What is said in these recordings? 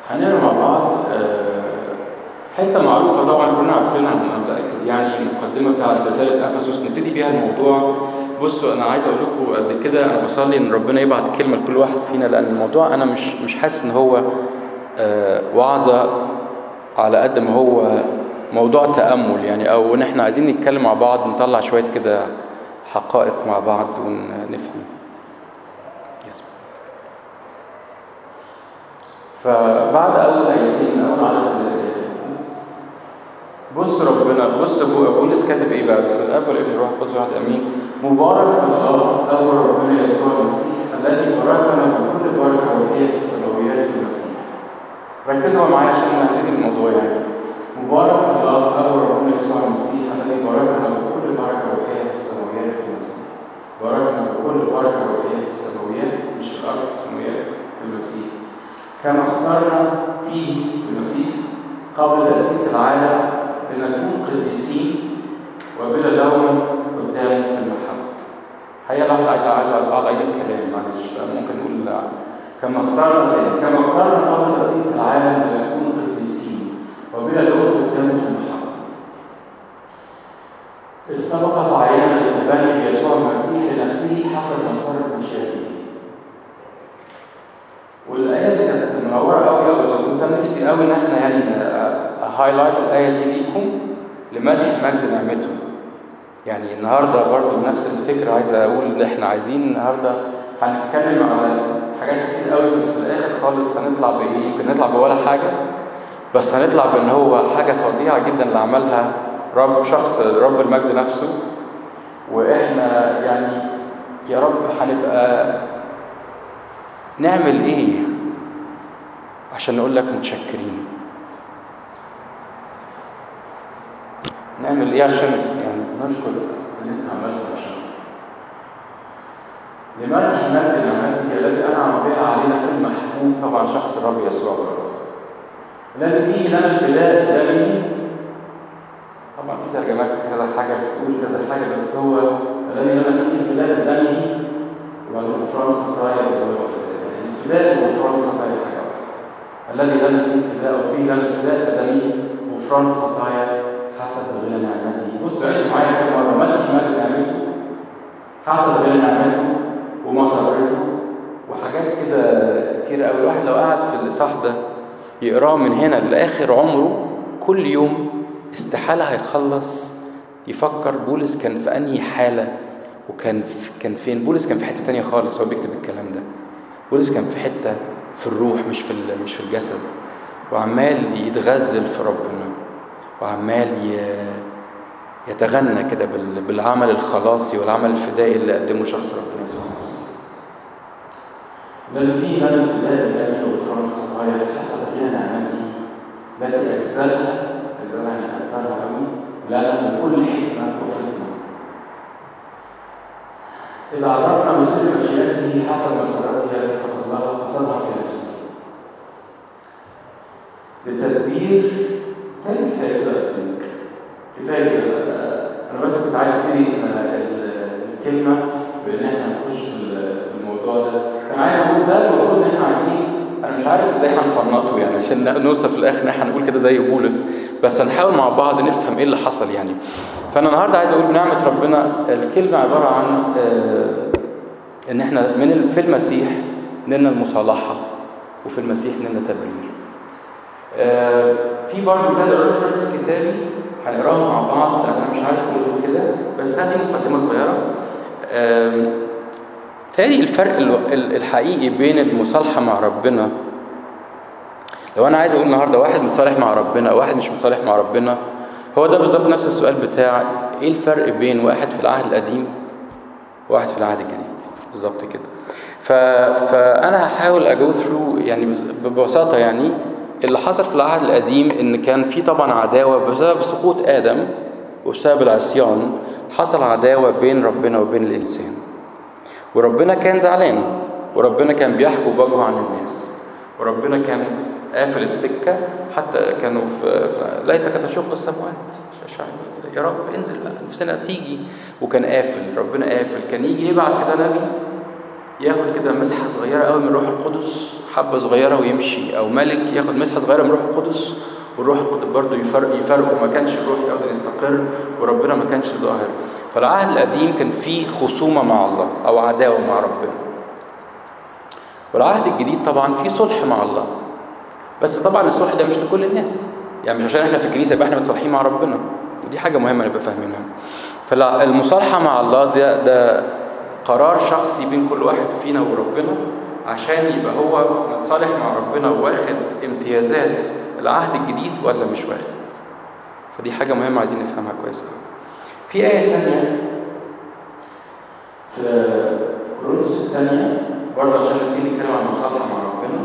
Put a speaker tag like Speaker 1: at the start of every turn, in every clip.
Speaker 1: هنقرا مع بعض آه، حته معروفه طبعا كلنا عارفينها انا متاكد يعني المقدمه بتاعت رساله افسس نبتدي بيها الموضوع بصوا انا عايز اقول لكم قد كده انا بصلي ان ربنا يبعت كلمه لكل واحد فينا لان الموضوع انا مش مش حاسس ان هو آه، وعظه على قد ما هو موضوع تامل يعني او ان احنا عايزين نتكلم مع بعض نطلع شويه كده حقائق مع بعض ونفهم Yes. فبعد اول ايتين اول عدد ثلاثه بص ربنا بص ابو بولس كاتب ايه بقى في الاب والابن والروح القدس واحد امين مبارك الله ابو ربنا يسوع المسيح الذي باركنا بكل بركه روحيه في السماويات في المسيح ركزوا معايا عشان نهتدي الموضوع يعني مبارك الله ابو ربنا يسوع المسيح الذي باركنا بكل بركه روحيه في السماويات في المسيح باركنا بكل بركه روحيه في السماويات مش في الارض في السماويات في المسيح كما اخترنا فيه في المسيح قبل تأسيس العالم لنكون قديسين وبلا لوم قدامه في المحبة. هيا لحظة عايز عايز أقعد أعيد الكلام معلش ممكن نقول لا. كما اخترنا تاني كما اخترنا قبل تأسيس العالم لنكون قديسين وبلا لوم قدامه في المحبة. إذ سبق فعينا للتبني بيسوع المسيح لنفسه حسب مسار مشيئته. والايه دي كانت منوره قوي قوي كنت انا نفسي قوي ان احنا يعني هايلايت الايه دي ليكم لمدح مجد نعمته يعني النهارده برضو نفس الفكره عايز اقول ان احنا عايزين النهارده هنتكلم على حاجات كتير قوي بس في الاخر خالص هنطلع بايه يمكن نطلع بولا حاجه بس هنطلع بان هو حاجه فظيعه جدا اللي عملها رب شخص رب المجد نفسه واحنا يعني يا رب هنبقى نعمل ايه عشان نقول لك متشكرين نعمل ايه عشان يعني نشكر اللي انت عملته عشان لمدح مجد نعمته التي انعم بها علينا في المحبوب طبعا شخص الرب يسوع برضه الذي فيه لنا الفداء بدمه طبعا في ترجمات كذا حاجه بتقول كذا حاجه بس هو الذي لنا فيه الفداء بدمه وبعد غفران الخطايا بدم الفداء يعني الفداء وغفران الخطايا حاجه واحده الذي لنا فيه الفداء وفيه لنا الفداء بدمه غفران الخطايا حسب غنى نعمته بصوا عدوا معايا كم مره مدح مجد نعمته حسب غنى نعمته ومسرته وحاجات كده كتير قوي الواحد لو قعد في الإصحاح ده يقراه من هنا لاخر عمره كل يوم استحاله هيخلص يفكر بولس كان في انهي حاله وكان في كان فين بولس كان في حته تانية خالص هو بيكتب الكلام ده بولس كان في حته في الروح مش في مش في الجسد وعمال يتغزل في ربنا وعمال يتغنى كده بالعمل الخلاصي والعمل الفدائي اللي قدمه شخص ربنا يسوع المسيح الذي فيه لنا الفداء بدمه وغفران الخطايا حسب غنى نعمته التي اجزلها اجزلها يعني كترها قوي لنا بكل حكمه وفطنه إذا عرفنا بسر مشيئته حسب مسارته التي قصدها قصدها في نفسه لتدبير تاني كفايه كده اثينك كفايه كده انا بس كنت عايز ابتدي الكلمه بان احنا نخش في الموضوع ده كان عايز اقول ده المفروض ان احنا عايزين انا مش عارف ازاي هنفنطه يعني عشان نوصل في الاخر ان احنا هنقول كده زي بولس بس هنحاول مع بعض نفهم ايه اللي حصل يعني فانا النهارده عايز اقول بنعمه ربنا الكلمه عباره عن ان احنا من في المسيح نلنا المصالحه وفي المسيح نلنا تبرير في برضه كذا ريفرنس كتابي هنقراهم مع بعض انا مش عارف اقول كده بس هذه مقدمه صغيره تاني الفرق الحقيقي بين المصالحه مع ربنا لو انا عايز اقول النهارده واحد متصالح مع ربنا او واحد مش متصالح مع ربنا هو ده بالظبط نفس السؤال بتاع ايه الفرق بين واحد في العهد القديم وواحد في العهد الجديد بالظبط كده ف... فانا هحاول اجو ثرو يعني ببساطه يعني اللي حصل في العهد القديم ان كان في طبعا عداوه بسبب سقوط ادم وبسبب العصيان حصل عداوه بين ربنا وبين الانسان وربنا كان زعلان وربنا كان بيحكوا وجهه عن الناس وربنا كان قافل السكه حتى كانوا في ليتك تشق السماوات يا رب انزل بقى نفسنا تيجي وكان قافل ربنا قافل كان يجي يبعت كده نبي ياخد كده مسحه صغيره قوي من روح القدس حبة صغيرة ويمشي أو ملك ياخد مسحة صغيرة من روح القدس والروح القدس برضه يفرق يفرق وما كانش الروح يقدر يستقر وربنا ما كانش ظاهر فالعهد القديم كان فيه خصومة مع الله أو عداوة مع ربنا والعهد الجديد طبعا فيه صلح مع الله بس طبعا الصلح ده مش لكل الناس يعني مش عشان احنا في الكنيسة يبقى احنا متصالحين مع ربنا ودي حاجة مهمة نبقى فاهمينها فالمصالحة مع الله ده ده قرار شخصي بين كل واحد فينا وربنا عشان يبقى هو متصالح مع ربنا واخد امتيازات العهد الجديد ولا مش واخد فدي حاجة مهمة عايزين نفهمها كويس في آية تانية في كورنثوس الثانية برضه عشان نبتدي نتكلم عن المصالحة مع ربنا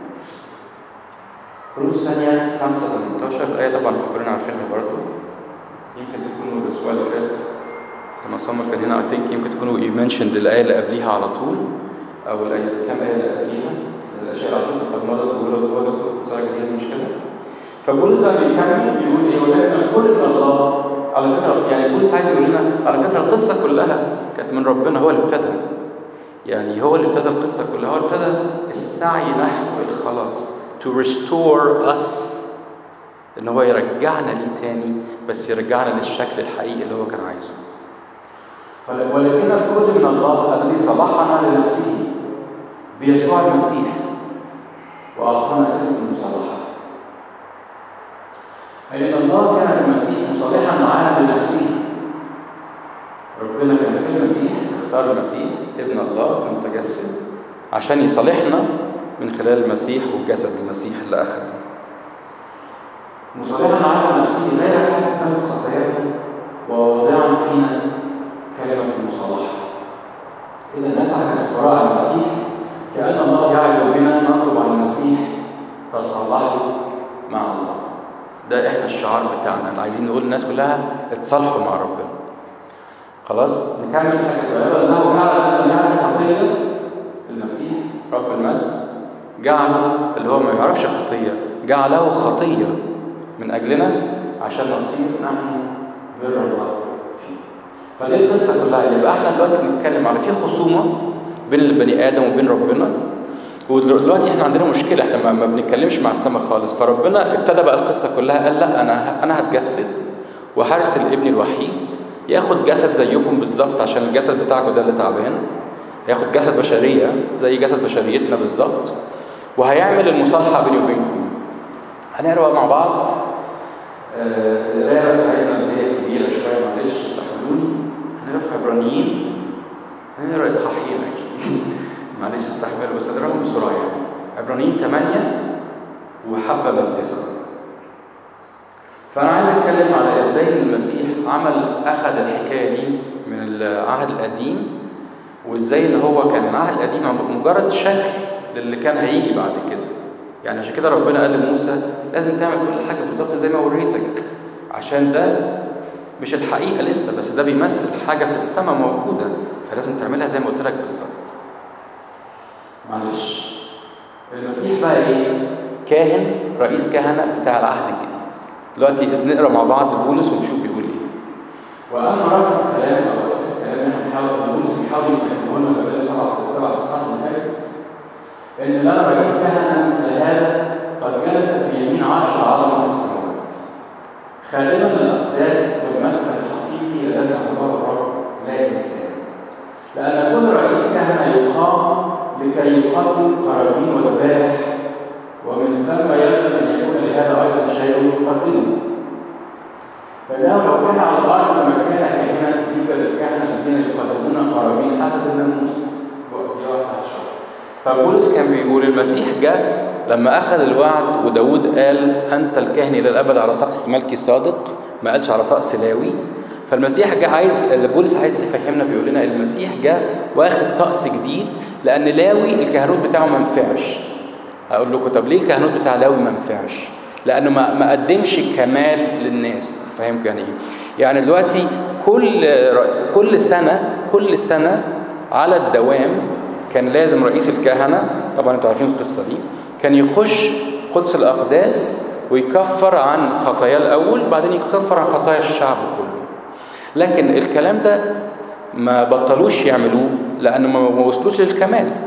Speaker 1: كورنثوس الثانية 5 18 الآية طبعا كلنا عارفينها برضه يمكن تكونوا الأسبوع اللي فات لما سمر كان هنا I think يمكن تكونوا you mentioned الآية اللي قبليها على طول أو الآية الكام آية اللي قبليها الأشياء العاطفة قد مضت وهو ده قصة جديدة مش كده؟ فبولس بقى بيكمل بيقول إيه ولكن الكل من الله على فكرة يعني بولس عايز يقول لنا على فكرة القصة كلها كانت من ربنا هو اللي ابتدى يعني هو اللي ابتدى القصة كلها هو ابتدى السعي نحو الخلاص to restore us ان هو يرجعنا ليه تاني بس يرجعنا للشكل الحقيقي اللي هو كان عايزه ولكن الكل من الله الذي صلحنا لنفسه بيسوع المسيح واعطانا خدمه المصالحه اي ان الله كان في المسيح مصالحا معنا لنفسه ربنا كان في المسيح اختار المسيح ابن الله المتجسد عشان يصالحنا من خلال المسيح وجسد المسيح اللي اخذه مصالحا على نفسه غير حاسبا خطايانا وواضعا فينا كلمة المصالحة إذا نسعى كسفراء المسيح كأن الله يعد بنا نطلب عن المسيح تصالحوا مع الله ده احنا الشعار بتاعنا اللي عايزين نقول للناس كلها اتصالحوا مع ربنا خلاص نكمل حاجة صغيرة لأنه جعل لم يعرف خطية المسيح رب المجد جعله اللي هو ما يعرفش خطية جعله خطية من أجلنا عشان نصير نحن بر الله فيه فدي القصة كلها يبقى احنا دلوقتي بنتكلم على في خصومة بين البني آدم وبين ربنا ودلوقتي احنا عندنا مشكلة احنا ما بنتكلمش مع السماء خالص فربنا ابتدى بقى القصة كلها قال لا انا انا هتجسد وهرسل ابني الوحيد ياخد جسد زيكم بالظبط عشان الجسد بتاعكم ده اللي تعبان هياخد جسد بشرية زي جسد بشريتنا بالظبط وهيعمل المصالحة بيني وبينكم هنقرا مع بعض القرايه بتاعتنا اللي هي كبيره شويه معلش استحملوني هنقرا في عبرانيين هنقرا اصحاحين معلش استحملوا بس اقراهم بسرعه يعني عبرانيين 8 وحبه من 9 فانا عايز اتكلم على ازاي المسيح عمل اخذ الحكايه دي من العهد القديم وازاي ان هو كان العهد القديم مجرد شكل للي كان هيجي بعد كده يعني عشان كده ربنا قال لموسى لازم تعمل كل حاجه بالظبط زي ما وريتك عشان ده مش الحقيقه لسه بس ده بيمثل حاجه في السماء موجوده فلازم تعملها زي ما قلت لك بالظبط معلش المسيح بقى ايه كاهن رئيس كهنه بتاع العهد الجديد دلوقتي نقرا مع بعض بولس ونشوف بيقول ايه واما راس الكلام او اساس الكلام اللي احنا بنحاول بولس بيحاول يفهمه لنا بقاله سبع سبع صفحات اللي فاتت ان لنا رئيس كهنه مثل هذا قد جلس في يمين عرش العظمه في السماوات خادما للاقداس والمسكن الحقيقي الذي نصبه الرب لا انسان لان كل رئيس كهنه يقام لكي يقدم قرابين وذبائح ومن ثم يلزم ان يكون لهذا ايضا شيء يقدمه فانه لو كان على الارض لما كان كاهنا يوجد الكهنه الذين يقدمون قرابين حسب الناموس دي واحده عشر فبولس كان بيقول المسيح جاء لما اخذ الوعد وداود قال انت الكاهن الى الابد على طقس ملكي صادق ما قالش على طقس لاوي فالمسيح جاء عايز بولس عايز يفهمنا بيقول لنا المسيح جاء واخد طقس جديد لان لاوي الكهنوت بتاعه ما نفعش هقول لكم طب ليه الكهنوت بتاع لاوي ما نفعش لانه ما ما قدمش كمال للناس فاهمكم يعني ايه يعني دلوقتي كل كل سنه كل سنه على الدوام كان لازم رئيس الكهنه طبعا انتوا عارفين القصه دي كان يخش قدس الاقداس ويكفر عن خطاياه الاول بعدين يكفر عن خطايا الشعب كله لكن الكلام ده ما بطلوش يعملوه لانه ما وصلوش للكمال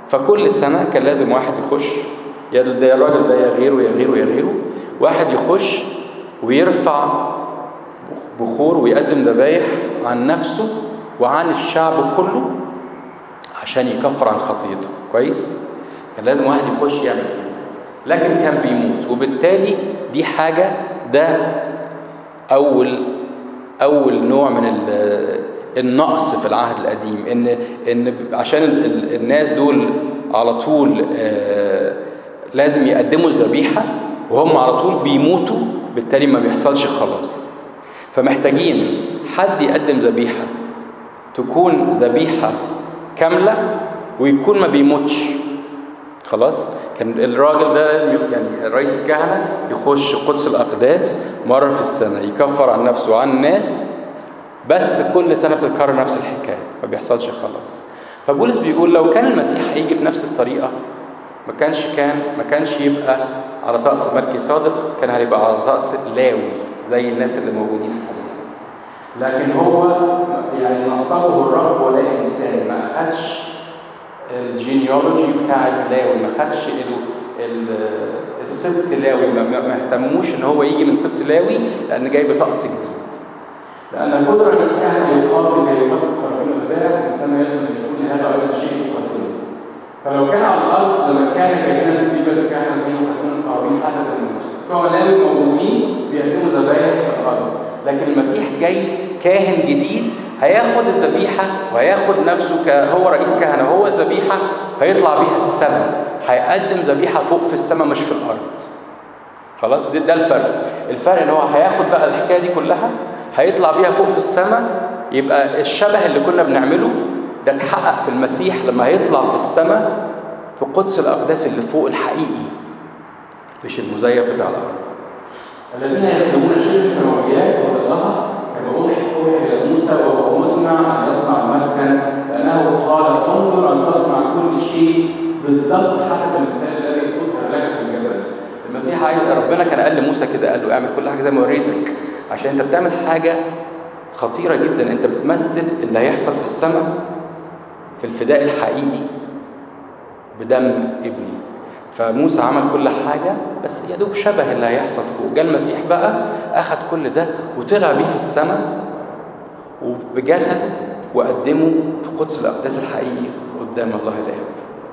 Speaker 1: فكل سنة كان لازم واحد يخش يا ده الراجل ده يا غيره يا غيره يا غيره واحد يخش ويرفع بخور ويقدم ذبايح عن نفسه وعن الشعب كله عشان يكفر عن خطيته كويس كان لازم واحد يخش يعمل كده لكن كان بيموت وبالتالي دي حاجة ده أول أول نوع من النقص في العهد القديم إن إن عشان الناس دول على طول لازم يقدموا الذبيحة وهم على طول بيموتوا بالتالي ما بيحصلش خلاص فمحتاجين حد يقدم ذبيحة تكون ذبيحة كاملة ويكون ما بيموتش خلاص كان الراجل ده لازم يعني رئيس الكهنة يخش قدس الأقداس مرة في السنة يكفر عن نفسه وعن الناس بس كل سنة بتتكرر نفس الحكاية ما بيحصلش خلاص فبولس بيقول لو كان المسيح هيجي بنفس الطريقة ما كانش كان ما كانش يبقى على طقس ملكي صادق كان هيبقى على طقس لاوي زي الناس اللي موجودين حاليا لكن هو يعني نصبه الرب ولا انسان ما اخدش الجينيولوجي بتاعت لاوي ما خدش السبت لاوي ما اهتموش ان هو يجي من سبت لاوي لان جاي بطقس جديد لأن كل رئيس كهنة يقام لكي يقدم قرابين الذبائح وكان يجب أن يكون لهذا أيضا شيء يقدمه. فلو كان على الأرض لما كان كائنا نتيجة الكهنة حين تكون القرابين حسب الناموس. بتوع لاوي موجودين بيقدموا ذبائح في الأرض، لكن المسيح جاي كاهن جديد هياخد الذبيحة وهياخد نفسه كهو رئيس كهنة وهو الذبيحة هيطلع بيها السماء هيقدم ذبيحة فوق في السماء مش في الأرض خلاص ده, ده الفرق الفرق ان هو هياخد بقى الحكاية دي كلها هيطلع بيها فوق في السماء يبقى الشبه اللي كنا بنعمله ده اتحقق في المسيح لما هيطلع في السماء في قدس الأقداس اللي فوق الحقيقي مش المزيف بتاع الأرض
Speaker 2: الذين يخدمون شبه السماويات وظلها كما أوحي أوحي إلى موسى وهو مزمع أن يصنع المسكن لأنه قال انظر أن تصنع كل شيء بالضبط حسب المثال الذي أظهر لك في الجبل.
Speaker 1: المسيح عايز ربنا كان قال لموسى كده قال له اعمل كل حاجه زي ما وريتك عشان انت بتعمل حاجه خطيره جدا انت بتمثل اللي هيحصل في السماء في الفداء الحقيقي بدم ابني فموسى عمل كل حاجة بس يا دوب شبه اللي هيحصل فوق جاء المسيح بقى أخذ كل ده وطلع بيه في السماء وبجسد وقدمه في قدس الأقداس الحقيقي قدام الله الآب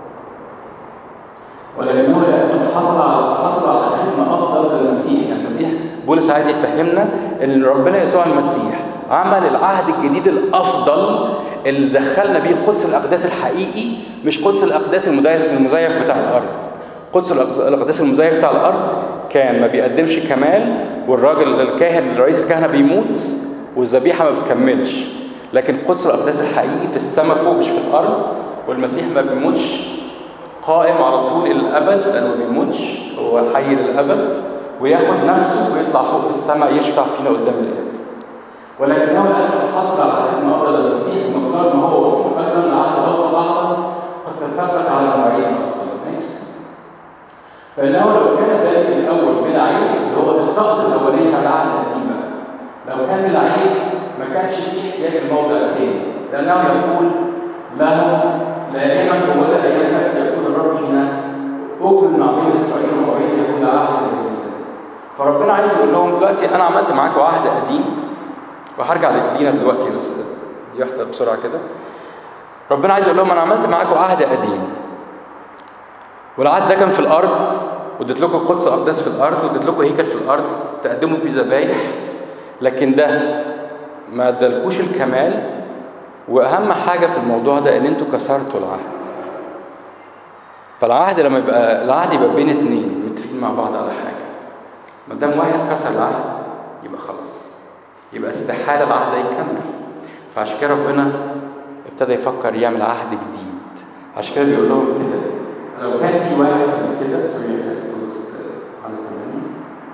Speaker 2: ولكنه قد حصل على حصل على خدمة أفضل للمسيح
Speaker 1: يعني المسيح بولس عايز يفهمنا ان ربنا يسوع المسيح عمل العهد الجديد الافضل اللي دخلنا بيه قدس الاقداس الحقيقي مش قدس الاقداس المزيف بتاع الارض قدس الاقداس المزيف بتاع الارض كان ما بيقدمش كمال والراجل الكاهن رئيس الكهنه بيموت والذبيحه ما بتكملش لكن قدس الاقداس الحقيقي في السماء فوق مش في الارض والمسيح ما بيموتش قائم على طول الابد لانه ما بيموتش هو حي للابد وياخد نفسه ويطلع فوق في السماء يشفع فينا قدام الاب
Speaker 2: ولكنه الان قد حصل على خدمه افضل للمسيح مختار ما هو وصف ايضا العهد افضل اعظم قد تثبت على نوعين افضل نيكست فانه لو كان ذلك الاول بلا عيب اللي هو الطقس الاولاني بتاع العهد القديم بقى لو كان بلا عيب ما كانش فيه احتياج لموضع تاني لانه يقول لهم دائما هو ذا ايام تاتي يقول الرب حين اؤمن مع بيت اسرائيل وبيت يهوذا عهدا جديدا
Speaker 1: فربنا عايز يقول لهم دلوقتي انا عملت معاكم عهد قديم وهرجع لينا دلوقتي بس دي واحده بسرعه كده ربنا عايز يقول لهم انا عملت معاكم عهد قديم والعهد ده كان في الارض واديت لكم قدس اقداس في الارض واديت لكم هيكل في الارض تقدموا بيه ذبايح لكن ده ما ادالكوش الكمال واهم حاجه في الموضوع ده ان انتوا كسرتوا العهد فالعهد لما يبقى العهد يبقى بين اتنين متفقين مع بعض على حاجه ما دام واحد كسر العهد يبقى خلاص يبقى استحاله العهد ده يكمل فعشان كده ربنا ابتدى يفكر يعمل عهد جديد عشان كده بيقول لهم كده
Speaker 2: لو كان في واحد قبل كده سوري على الثمانية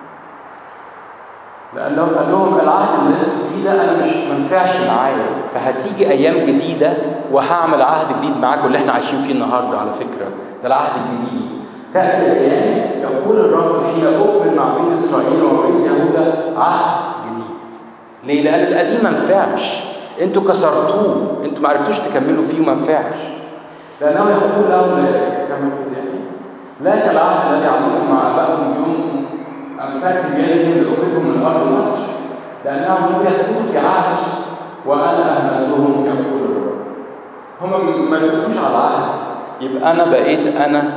Speaker 1: لأنه قال لهم العهد اللي انتوا فيه ده أنا مش منفعش معايا فهتيجي أيام جديدة وهعمل عهد جديد معاكم اللي احنا عايشين فيه النهارده على فكرة ده العهد الجديد
Speaker 2: تأتي الأيام يقول الرب حين أؤمن مع بيت إسرائيل وبيت يهوذا عهد جديد
Speaker 1: ليه؟ لأن القديم ما نفعش انتوا كسرتوه انتوا ما عرفتوش تكملوا فيه وما نفعش
Speaker 2: لأنه يقول لهم كما لا كالعهد الذي عملت مع آبائهم يوم أمسكت بيدهم لأخرجهم من أرض مصر لأنهم لم يثبتوا في عهدي وأنا أهملتهم يقول الرب هم ما يثبتوش على العهد
Speaker 1: يبقى أنا بقيت أنا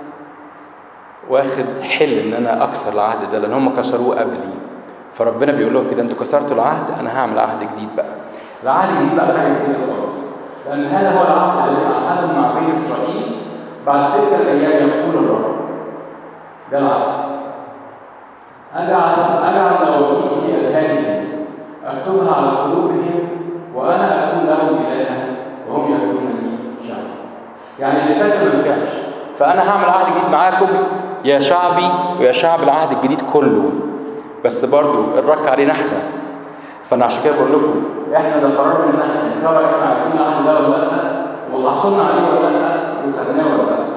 Speaker 1: واخد حل إن أنا أكسر العهد ده لأن هم كسروه قبلي فربنا بيقول لهم كده أنتوا كسرتوا العهد أنا هعمل عهد جديد بقى
Speaker 2: العهد الجديد بقى حاجة جديدة خالص لأن هذا هو العهد الذي عهده مع بيت إسرائيل بعد تلك الأيام يقول الرب ده العهد أجعل أجعل نواميسي في أذهانهم أكتبها على قلوبهم وأنا أكون لهم إلها وهم يكونون لي شعبا. يعني اللي فات ما ينفعش.
Speaker 1: فأنا هعمل عهد جديد معاكم يا شعبي ويا شعب العهد الجديد كله. بس برضو الرك علينا احنا. فأنا عشان كده بقول لكم احنا ده قرار من احنا يا ترى احنا عايزين العهد ده ولا لا؟ وحصلنا عليه ولا لا؟ وخدناه ولا لا؟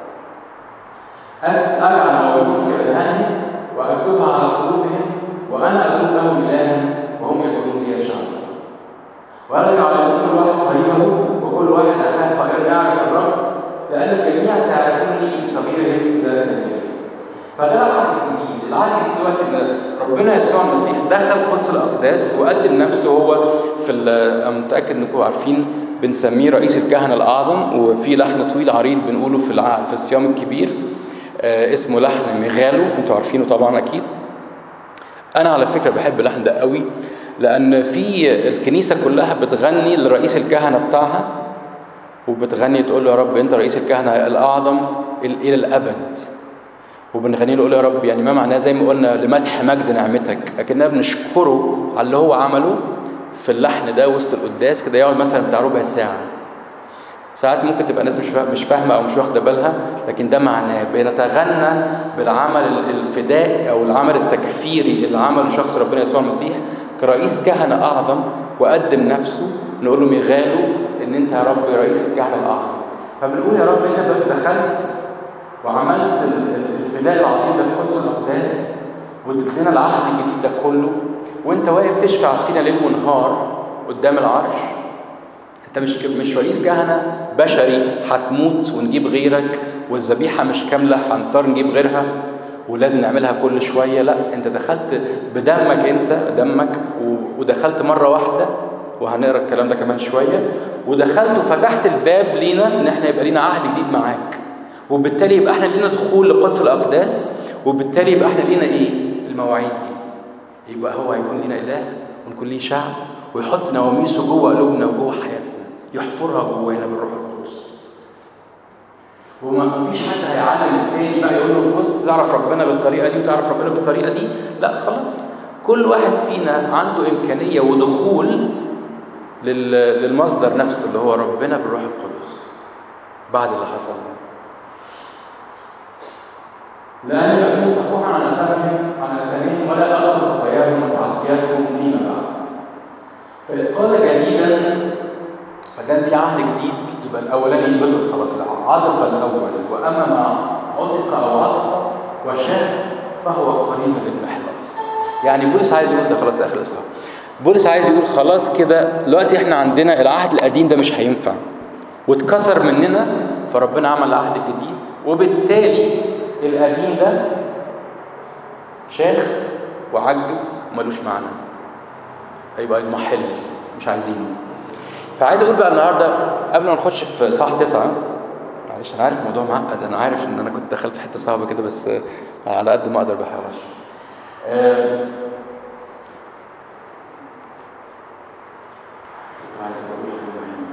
Speaker 1: أجعل نواميسي في أذهانهم وأكتبها على قلوبهم وأنا أكون لهم إلها وهم يكونون لي شعبا. ولا يعلمون كل واحد قريبه وكل واحد أخاه قائلا يعرف الرب لأن الجميع سيعرفونني من صغيرهم إلى كبيرهم. فده العهد الجديد، العهد الجديد دلوقتي إن ربنا يسوع المسيح دخل قدس الأقداس وقدم نفسه هو في أنا متأكد إنكم عارفين بنسميه رئيس الكهنة الأعظم وفي لحن طويل عريض بنقوله في العهد في الصيام الكبير آه اسمه لحن ميغالو انتوا عارفينه طبعا اكيد انا على فكره بحب اللحن ده قوي لان في الكنيسه كلها بتغني لرئيس الكهنه بتاعها وبتغني تقول له يا رب انت رئيس الكهنه الاعظم الى الابد وبنغني له يا رب يعني ما معناه زي ما قلنا لمدح مجد نعمتك لكننا بنشكره على اللي هو عمله في اللحن ده وسط القداس كده يقعد مثلا بتاع ربع ساعه ساعات ممكن تبقى الناس مش فاهمه او مش واخده بالها لكن ده معناه بنتغنى بالعمل الفداء او العمل التكفيري اللي عمله شخص ربنا يسوع المسيح كرئيس كهنه اعظم وقدم نفسه نقول له ميغاله ان انت يا رب رئيس الكهنه الاعظم فبنقول يا رب انت دلوقتي دخلت وعملت الفداء العظيم ده في قدس الاقداس واديت لنا العهد الجديد ده كله وانت واقف تشفع فينا ليل ونهار قدام العرش انت مش مش رئيس كهنه بشري هتموت ونجيب غيرك والذبيحه مش كامله هنضطر نجيب غيرها ولازم نعملها كل شويه لا انت دخلت بدمك انت دمك ودخلت مره واحده وهنقرا الكلام ده كمان شويه ودخلت وفتحت الباب لينا ان احنا يبقى لينا عهد جديد معاك وبالتالي يبقى احنا لينا دخول لقدس الاقداس وبالتالي يبقى احنا لينا ايه المواعيد دي يبقى هو هيكون لينا اله ونكون ليه شعب ويحط نواميسه جوه قلوبنا وجوه حياتنا يحفرها جوانا بالروح القدس وما فيش حد هيعلم التاني بقى يقول له بص تعرف ربنا بالطريقه دي وتعرف ربنا بالطريقه دي لا خلاص كل واحد فينا عنده امكانيه ودخول للمصدر نفسه اللي هو ربنا بالروح القدس بعد اللي حصل ده
Speaker 2: لأن يكون صفوحا عن أثامهم عن أثامهم ولا أغفر خطاياهم وتعدياتهم فيما بعد. فإذ قال جديدا فكان في عهد جديد يبقى الاولاني بطل خلاص عتق الاول واما ما عتق او عتق وشاف فهو قريب للمحراب
Speaker 1: يعني بولس عايز يقول ده خلاص ده اخر الاصحاح بولس عايز يقول خلاص كده دلوقتي احنا عندنا العهد القديم ده مش هينفع واتكسر مننا فربنا عمل عهد جديد وبالتالي القديم ده شاخ وعجز وملوش معنى هيبقى يضمحل مش عايزينه فعايز اقول بقى النهارده قبل ما نخش في صح تسعة معلش انا عارف الموضوع معقد انا عارف ان انا كنت دخلت في حته صعبه كده بس على قد ما اقدر بحاول
Speaker 2: آه كنت عايز اقول حاجه مهمه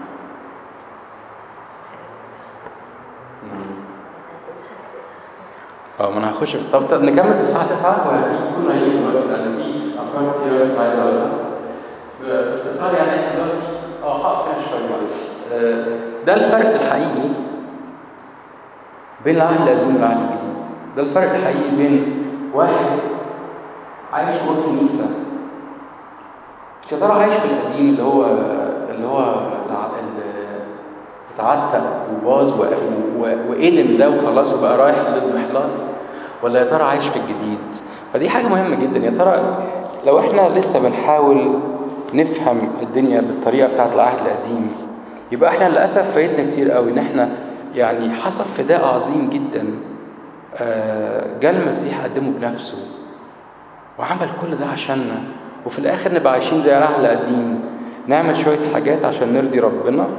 Speaker 1: اه ما انا هخش في طب نكمل في الساعه 9
Speaker 2: وهتيجي كله هيجي دلوقتي لان في افكار كتير كنت عايز اقولها باختصار يعني احنا دلوقتي اه هقف هنا شويه معلش
Speaker 1: ده الفرق الحقيقي بين العهد القديم والعهد الجديد ده الفرق الحقيقي بين
Speaker 2: واحد عايش جوه الكنيسه
Speaker 1: بس يا ترى عايش في القديم اللي هو اللي هو اللي اتعتق وباظ وقلم ده وخلاص وبقى رايح للمحلال ولا يا ترى عايش في الجديد فدي حاجه مهمه جدا يا ترى لو احنا لسه بنحاول نفهم الدنيا بالطريقه بتاعت العهد القديم يبقى احنا للاسف فايتنا كتير قوي ان احنا يعني حصل فداء عظيم جدا آه، جاء المسيح قدمه بنفسه وعمل كل ده عشاننا وفي الاخر نبقى عايشين زي العهد القديم نعمل شويه حاجات عشان نرضي ربنا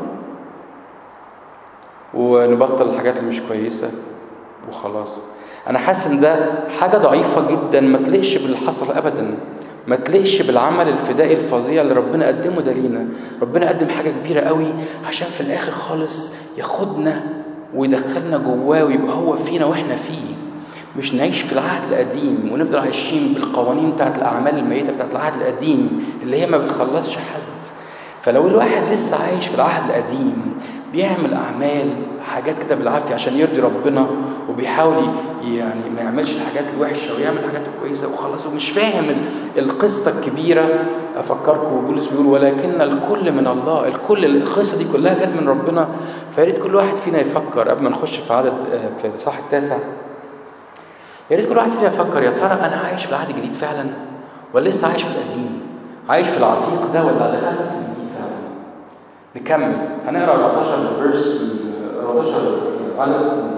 Speaker 1: ونبطل الحاجات اللي مش كويسه وخلاص انا حاسس ان ده حاجه ضعيفه جدا ما تليقش باللي حصل ابدا ما تليقش بالعمل الفدائي الفظيع اللي ربنا قدمه ده لينا ربنا قدم حاجه كبيره قوي عشان في الاخر خالص ياخدنا ويدخلنا جواه ويبقى هو فينا واحنا فيه مش نعيش في العهد القديم ونفضل عايشين بالقوانين بتاعت الاعمال الميته بتاعت العهد القديم اللي هي ما بتخلصش حد فلو الواحد لسه عايش في العهد القديم بيعمل اعمال حاجات كده بالعافيه عشان يرضي ربنا وبيحاول يعني ما يعملش الحاجات الوحشه ويعمل الحاجات الكويسه وخلاص ومش فاهم القصه الكبيره افكركم بولس بيقول ولكن الكل من الله الكل القصه دي كلها جت من ربنا فيا ريت كل واحد فينا يفكر قبل ما نخش في عدد في الاصحاح التاسع يا ريت كل واحد فينا يفكر يا ترى انا عايش في العهد الجديد فعلا ولا لسه عايش في القديم عايش في العتيق ده ولا دخلت في الجديد فعلا نكمل هنقرا 14 فيرس 14 عدد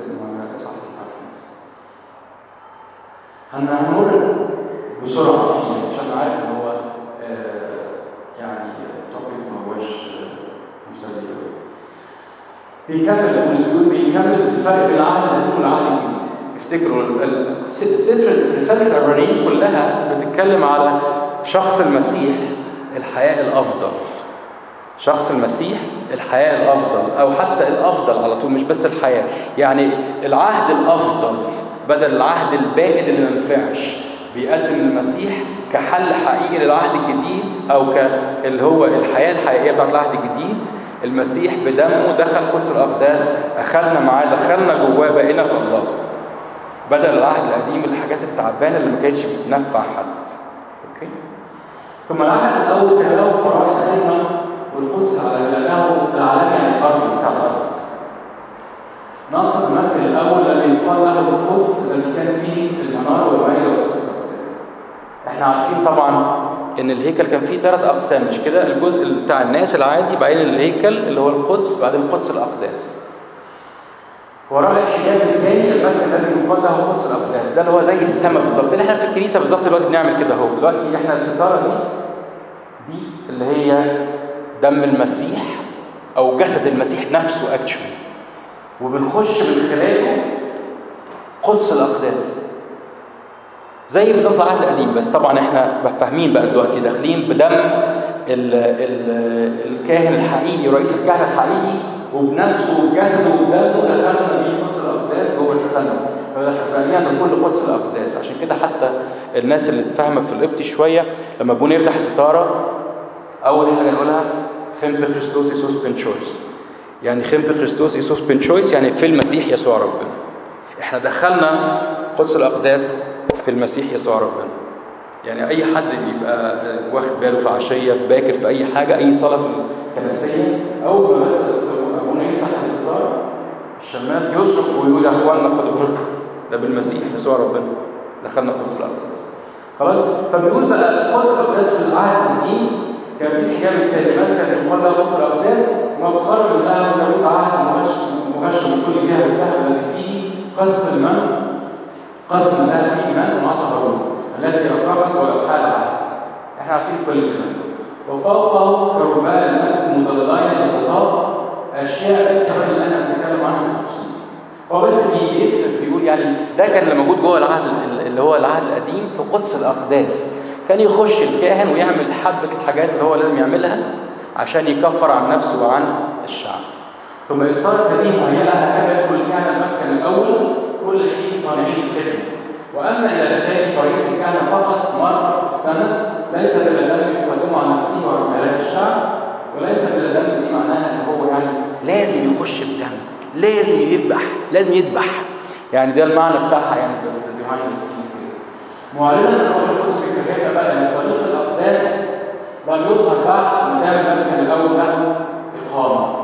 Speaker 1: هنمر بسرعه فيه عشان عارف ان هو آه يعني توبيك ما هوش مسلي قوي بيكمل بولس بيقول بيكمل الفرق بين العهد القديم والعهد الجديد افتكروا سفر رساله العبرانيين كلها بتتكلم على شخص المسيح الحياه الافضل شخص المسيح الحياة الأفضل أو حتى الأفضل على طول مش بس الحياة يعني العهد الأفضل بدل العهد البائد اللي ما ينفعش بيقدم المسيح كحل حقيقي للعهد الجديد أو اللي هو الحياة الحقيقية بتاعت العهد الجديد المسيح بدمه دخل قدس الأقداس أخذنا معاه دخلنا جواه بقينا في الله بدل العهد القديم الحاجات التعبانة اللي ما كانتش بتنفع حد أوكي
Speaker 2: ثم العهد الأول كان له فرائض خدمة والقدس على لأنه العالم يعني الأرض بتاع الأرض. نصر المسكن الأول الذي يقال له القدس الذي كان فيه المنار والمائل والقدس الأقدام.
Speaker 1: احنا عارفين طبعا ان الهيكل كان فيه ثلاث اقسام مش كده الجزء بتاع الناس العادي بعدين الهيكل اللي هو القدس بعدين القدس الاقداس
Speaker 2: وراء الحجاب الثاني المسكن الذي يقال له قدس الاقداس
Speaker 1: ده اللي هو زي السماء بالظبط اللي احنا في الكنيسه بالظبط دلوقتي بنعمل كده اهو
Speaker 2: دلوقتي احنا الستاره دي
Speaker 1: دي اللي هي دم المسيح او جسد المسيح نفسه اكشولي وبنخش من خلاله قدس الاقداس زي بالظبط العهد القديم بس طبعا احنا فاهمين بقى دلوقتي داخلين بدم ال ال الكاهن الحقيقي رئيس الكهنه الحقيقي وبنفسه وبجسده وبدمه دخلنا بيه قدس الاقداس جوه السنه فبقينا دخول لقدس الاقداس عشان كده حتى الناس اللي فاهمه في القبطي شويه لما ابونا يفتح الستاره اول حاجه نقولها خمب خريستوس يسوس بنشويس يعني خمب خريستوس يسوس بنشويس يعني في المسيح يسوع ربنا احنا دخلنا قدس الاقداس في المسيح يسوع ربنا يعني اي حد بيبقى واخد باله في عشيه في باكر في اي حاجه اي صلاه في
Speaker 2: الكنسيه اول ما بس ابونا يفتح الستار
Speaker 1: الشماس يصرخ ويقول يا اخوانا خدوا بالكم ده بالمسيح يسوع ربنا دخلنا قدس الاقداس
Speaker 2: خلاص فبيقول بقى قدس الاقداس في العهد القديم كان في الحجاب التاني مثلا يقال له قدس الاقداس مبخرة من ذهب وتابوت عهد مغش مغش من كل جهه بالذهب الذي فيه قصف المن قصف من ذهب فيه من وعصا هارون التي افرخت ولوحها العهد احنا عارفين كل الكلام ده وفوقه كرباء المجد مظللين الغضاء اشياء ليس غير الان نتكلم عنها بالتفصيل
Speaker 1: هو بس بيسرد بيقول يعني ده كان اللي موجود جوه العهد اللي هو العهد القديم في قدس الاقداس كان يخش الكاهن ويعمل حبه الحاجات اللي هو لازم يعملها عشان يكفر عن نفسه وعن الشعب
Speaker 2: ثم إذ صارت هذه مهيئة هكذا يدخل الكهنة المسكن الأول كل حين صانعين الخدمة وأما إلى الثاني فرئيس الكهنة فقط مرة في السنة ليس بلا دم يقدمه عن نفسه وعن هلاك الشعب وليس بلا دم دي معناها إن هو يعني
Speaker 1: لازم يخش بدم لازم يذبح لازم يذبح يعني ده المعنى بتاعها يعني بس
Speaker 2: behind the scenes كده معلنا ان الروح القدس بيفهمنا بقى ان طريق الاقداس لم يظهر بعد ما دام المسكن الاول له اقامه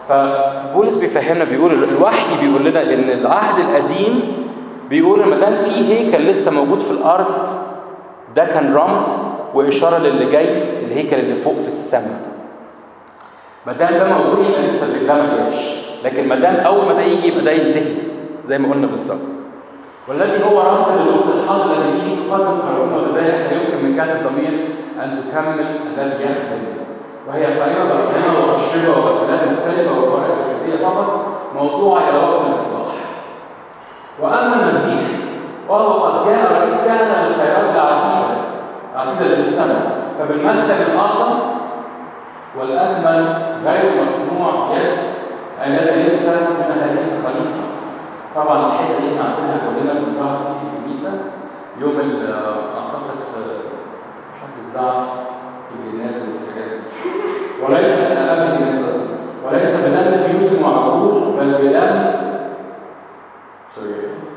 Speaker 1: فبولس بيفهمنا بيقول الوحي بيقول لنا ان العهد القديم بيقول ما دام في هيكل لسه موجود في الارض ده كان رمز واشاره للي جاي الهيكل اللي فوق في السماء
Speaker 2: ما دام ده موجود يبقى لسه ده ما جاش
Speaker 1: لكن ما دام اول ما ده يجي يبقى ده ينتهي زي ما قلنا بالظبط
Speaker 2: والذي هو رمز للوقت الحاضر الذي فيه تقدم قرابين وذبائح لا يمكن من جهه الضمير ان تكمل الذي يخدم وهي قائمه باطعمه واشربه وغسلات مختلفه وفوائد جسديه فقط موضوعه الى وقت الاصلاح. واما المسيح وهو قد جاء رئيس كهنه للخيرات العتيده العتيده اللي في السماء فبالمسكن الاعظم والاكمل غير مصنوع يد الذي ليس من هذه الخليقه. طبعا الحته دي احنا عايزينها كلنا بنقراها كتير في الكنيسه يوم اعتقد في حد الزعف في الجناز والحاجات دي. وليس قبل الجناز قصدي وليس بدم تيوس وعقول بل بدم سوري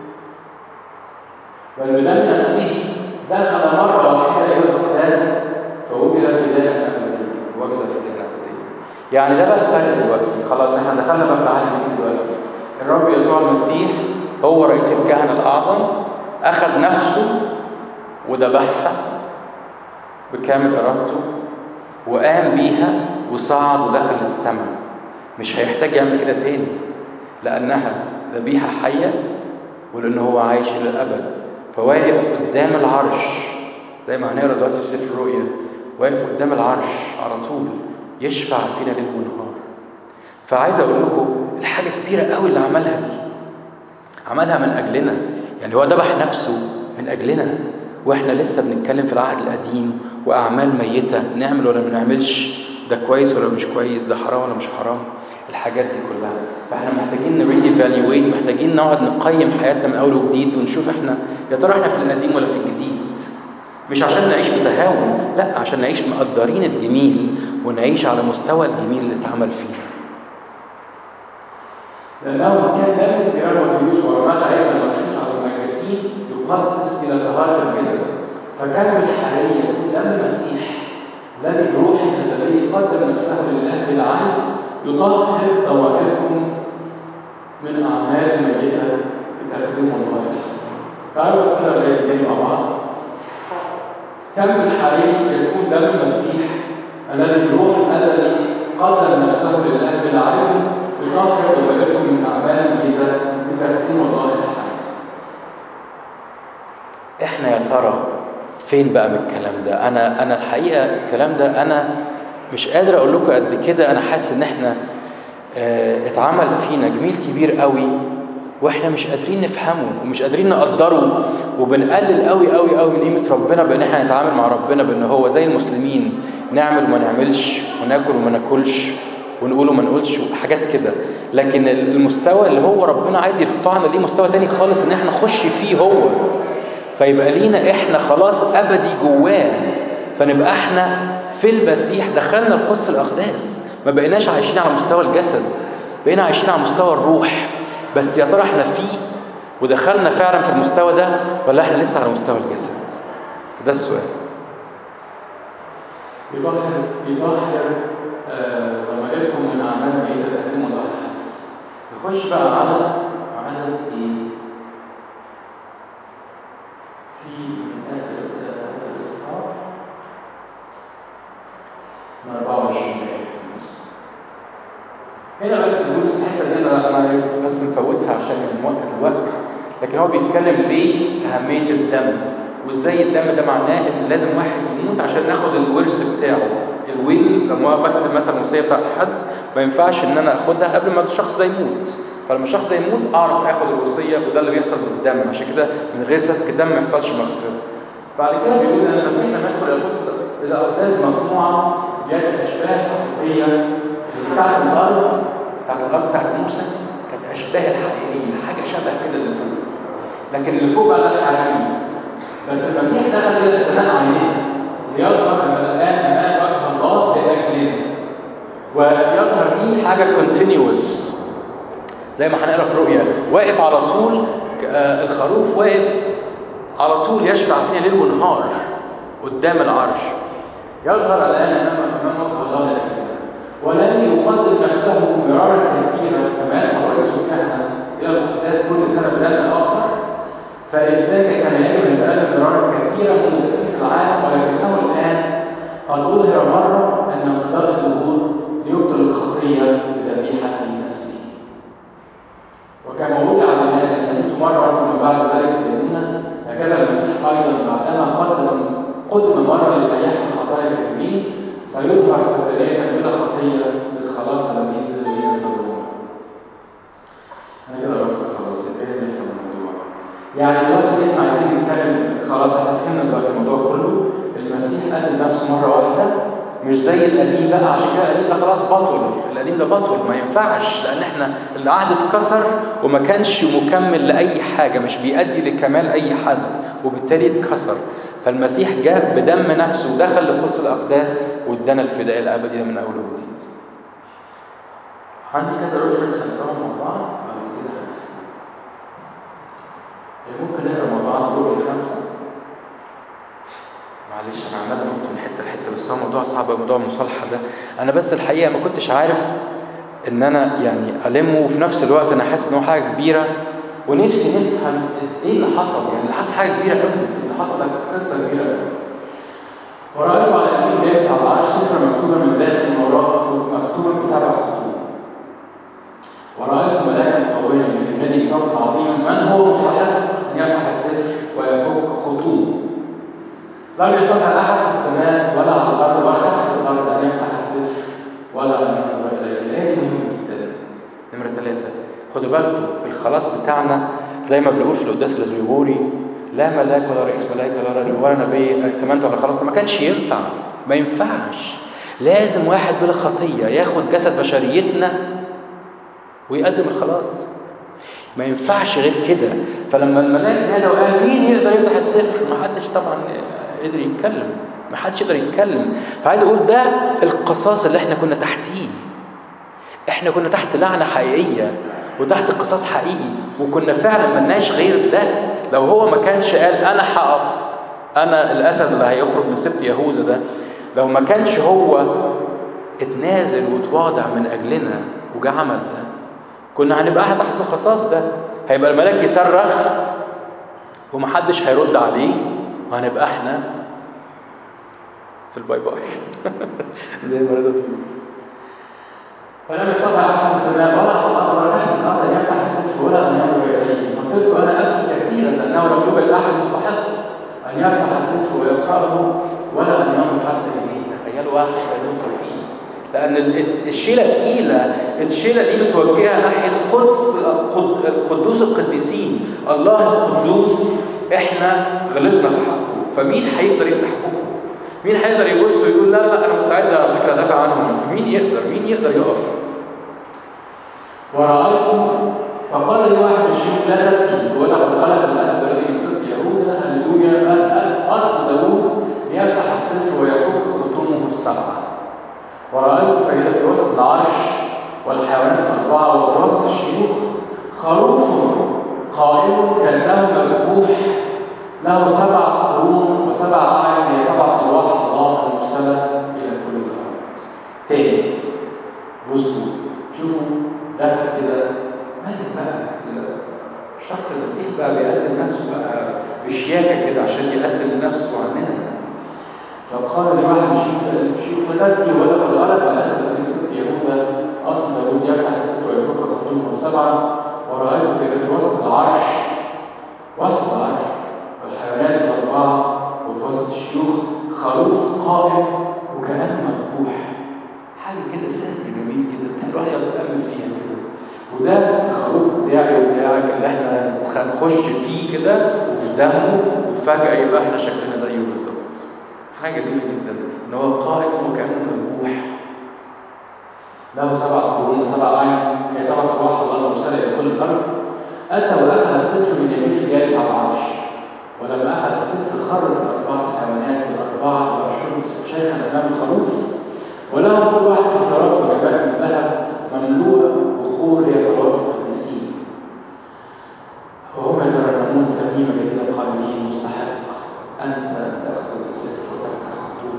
Speaker 2: بل بدم نفسه دخل مرة واحدة إلى الأقداس فوجد فداء أبديا وجد فداء أبديا
Speaker 1: يعني ده بقى الفرق دلوقتي خلاص احنا دخلنا بقى في العهد الجديد دلوقتي الرب يسوع المسيح هو رئيس الكهنة الأعظم أخذ نفسه وذبحها بكامل إرادته وقام بيها وصعد ودخل السماء مش هيحتاج يعمل كده تاني لأنها ذبيحة حية ولأن هو عايش للأبد فواقف قدام العرش زي ما هنقرا دلوقتي في سفر الرؤيا واقف قدام العرش على طول يشفع فينا ليل ونهار فعايز اقول لكم الحاجه كبيره قوي اللي عملها دي عملها من اجلنا يعني هو ذبح نفسه من اجلنا واحنا لسه بنتكلم في العهد القديم واعمال ميته نعمل ولا ما نعملش ده كويس ولا مش كويس ده حرام ولا مش حرام الحاجات دي كلها فاحنا محتاجين نري ايفالويت محتاجين نقعد نقيم حياتنا من اول وجديد ونشوف احنا يا ترى احنا في القديم ولا في الجديد مش عشان نعيش بتهاون لا عشان نعيش مقدرين الجميل ونعيش على مستوى الجميل اللي اتعمل فيه
Speaker 2: لأنه كان دم الثيران وتيوس ورماد عين مرشوش على المنجسين يقدس إلى طهارة الجسد فكان بالحري يكون دم المسيح الذي بروح أزلي قدم نفسه لله بالعين يطهر ضمائركم من أعمال ميتة لتخدموا الله الحي. تعالوا بس نقرا الآية دي تاني مع بعض. كم بالحري يكون دم المسيح الذي بروح أزلي قدم نفسه لله بالعين يطهر ضمائركم من أعمال ميتة لتخدموا الله الحي.
Speaker 1: احنا يا ترى فين بقى من الكلام ده انا انا الحقيقه الكلام ده انا مش قادر اقول لكم قد كده انا حاسس ان احنا اه اتعمل فينا جميل كبير قوي واحنا مش قادرين نفهمه ومش قادرين نقدره وبنقلل قوي قوي قوي من قيمه ربنا بان احنا نتعامل مع ربنا بان هو زي المسلمين نعمل وما نعملش وناكل وما ناكلش ونقول وما نقولش وحاجات كده لكن المستوى اللي هو ربنا عايز يرفعنا ليه مستوى تاني خالص ان احنا نخش فيه هو فيبقى لينا احنا خلاص ابدي جواه فنبقى احنا في المسيح دخلنا القدس الاقداس ما بقيناش عايشين على مستوى الجسد بقينا عايشين على مستوى الروح بس يا ترى احنا فيه ودخلنا فعلا في المستوى ده ولا احنا لسه على مستوى الجسد ده السؤال
Speaker 2: يطهر يطهر ضمائركم من اعمال ميته تخدموا الله الحي. نخش بقى على عدد ايه؟ في من اخر اخر الاصحاح من 24 ايه هنا بس بولس الحته دي انا انا
Speaker 1: بس نفوتها عشان الوقت الوقت لكن هو بيتكلم ليه اهميه الدم وازاي الدم ده معناه ان لازم واحد يموت عشان ناخد الورث بتاعه الويل لما بكتب مثلا وصيه بتاعت حد ما ينفعش ان انا اخدها قبل ما الشخص ده يموت فلما الشخص ده يموت اعرف اخد الوصيه وده اللي بيحصل بالدم عشان كده من غير سفك الدم ما يحصلش مغفره
Speaker 2: بعد كده بيقول ان المسيح لما يدخل الى القدس الى اقداس مصنوعه بيد اشباه حقيقيه اللي بتاعت الارض بتاعت الارض بتاعت موسى كانت اشباه الحقيقيه حاجه شبه كده اللي فوق لكن اللي فوق بقى ده الحقيقي بس المسيح دخل الى السماء عينيه ليظهر الان امام وجه الله لاجلنا
Speaker 1: ويظهر دي حاجه كونتينيوس زي ما هنقرا في رؤيا واقف على طول الخروف واقف على طول يشفع فينا ليل ونهار قدام العرش
Speaker 2: يظهر الان امام امام وجه الله لاجلنا ولن يقدم نفسه مرارا كثيرا كما يدخل رئيس الكهنه الى الاقداس كل سنه بدم اخر فإنتاج كان يجب أن يتألم مرارا كثيرا منذ تأسيس العالم ولكنه الآن قد أظهر مرة أن انقضاء الدهور ليبطل الخطية بذبيحة نفسه. هكذا المسيح ايضا بعدما قدم قدم مره لكي يحمل خطايا الكافرين سيظهر ثانيه بلا خطيه للخلاص الذي الذين ينتظرونه. انا كده قربت خلاص ابتدينا نفهم الموضوع. يعني دلوقتي احنا عايزين نتكلم خلاص احنا فهمنا دلوقتي الموضوع كله المسيح قدم نفسه مره واحده مش زي القديم بقى عشان كده القديم ده خلاص بطل القديم ده بطل ما ينفعش لان احنا العهد اتكسر وما كانش مكمل لاي حاجه مش بيؤدي لكمال اي حد وبالتالي اتكسر فالمسيح جاء بدم نفسه ودخل لقدس الاقداس وادانا الفداء الابدي من اول وجديد عندي كذا ريفرنس هنقراهم مع بعض بعد كده هنختم ممكن نقرا مع بعض رؤيا خمسه معلش انا عمال انط من حته لحته بس هو موضوع صعب موضوع المصالحه ده انا بس الحقيقه ما كنتش عارف ان انا يعني المه وفي نفس الوقت انا حاسس ان هو حاجه كبيره ونفسي نفهم ايه اللي حصل يعني اللي حصل حاجه كبيره قوي اللي حصل قصه كبيره قوي ورأيت على يمين جالس على العرش صفرة مكتوبة من داخل من وراء مختومة بسبع خطوط ورأيت ملاكا قويا ينادي بصوت عظيم من هو مستحق أن يفتح السفر ويفك خطومه لم يستطع احد في السماء ولا على الارض ولا تحت الارض ان يفتح السفر ولا ان ينظر اليه الايه دي مهمه جدا نمره ثلاثه خدوا بالكم الخلاص بتاعنا زي ما بنقول في القداس الغريغوري لا ملاك ولا رئيس ملائكه ولا رجل ولا نبي ائتمنت على الخلاص ما كانش ينفع ما ينفعش لازم واحد بلا خطيه ياخد جسد بشريتنا ويقدم الخلاص ما ينفعش غير كده فلما الملاك نادى وقال مين يقدر يفتح السفر ما حدش طبعا قدر يتكلم ما حدش يقدر يتكلم فعايز اقول ده القصاص اللي احنا كنا تحتيه احنا كنا تحت لعنه حقيقيه وتحت قصاص حقيقي وكنا فعلا ملناش غير ده لو هو ما كانش قال انا هقف انا الاسد اللي هيخرج من سبت يهوذا ده لو ما كانش هو اتنازل وتواضع من اجلنا وجا عمل ده كنا هنبقى احنا تحت القصاص ده هيبقى الملاك يصرخ ومحدش هيرد عليه وهنبقى احنا في الباي باي زي ما رضا بتقول فلم يستطع احد في السماء ولا على الارض ولا تحت الارض ان يفتح السفر ولا ان ينظر اليه فصرت انا ابكي كثيرا لانه لم يوجد احد مستحق ان يفتح السفر ويقراه ولا ان ينظر حتى اليه تخيلوا واحد ينظر فيه لان الشيله تقيله الشيله دي متوجهه ناحيه قدس قدوس القديسين الله القدوس احنا غلطنا في حقه فمين هيقدر يفتح حقوقه مين هيقدر يبص ويقول لا لا انا مستعد على فكره ادافع عنهم مين يقدر مين يقدر يقف ورأيت فقال لي واحد الشيخ لا تبكي ولقد غلب الاسد الذي من سبط يهوذا هللويا اصل داوود ليفتح السفر ويفك خطومه السبعه ورأيت فإذا في وسط العرش والحيوانات الأربعة وفي وسط الشيوخ خروف قائم كأنه مذبوح له سبع قرون وسبع أعين هي سبع أرواح الله المرسلة إلى كل الأرض. تاني بصوا شوفوا دخل كده ملك بقى الشخص المسيح بقى بيقدم نفسه بقى بشياكة كده عشان يقدم نفسه عننا فقال لواحد الشيخ الشيخ لا تبكي ولقد غلب الاسد الذي ست يهوذا اصل داوود يفتح السفر ويفك خطومه السبعه ورايت في في وسط العرش وسط العرش والحيوانات الاربعه وفي وسط الشيوخ خروف قائم وكانه مذبوح حاجه كده سر جميل كده الواحد يتامل فيها كده وده الخروف بتاعي وبتاعك اللي احنا هنخش فيه كده وفي دمه وفجاه يبقى احنا شكلنا زيه بالظبط حاجه جميله جدا ان هو قائم وكانه مذبوح له سبع قرون وسبع اعين هي سبع ارواح الله المرسله الى كل الارض اتى واخذ السفر من يمين الجالس على العرش ولما اخذ السفر خرت الاربعه حيوانات والاربعه وعشرون شيخا امام الخروف ولهم كل واحد كثرات وجبات من ذهب مملوءه بخور هي صلوات القديسين وهم يترنمون ترنيمه جديده قائلين مستحق انت ان تاخذ السفر وتفتح خطوط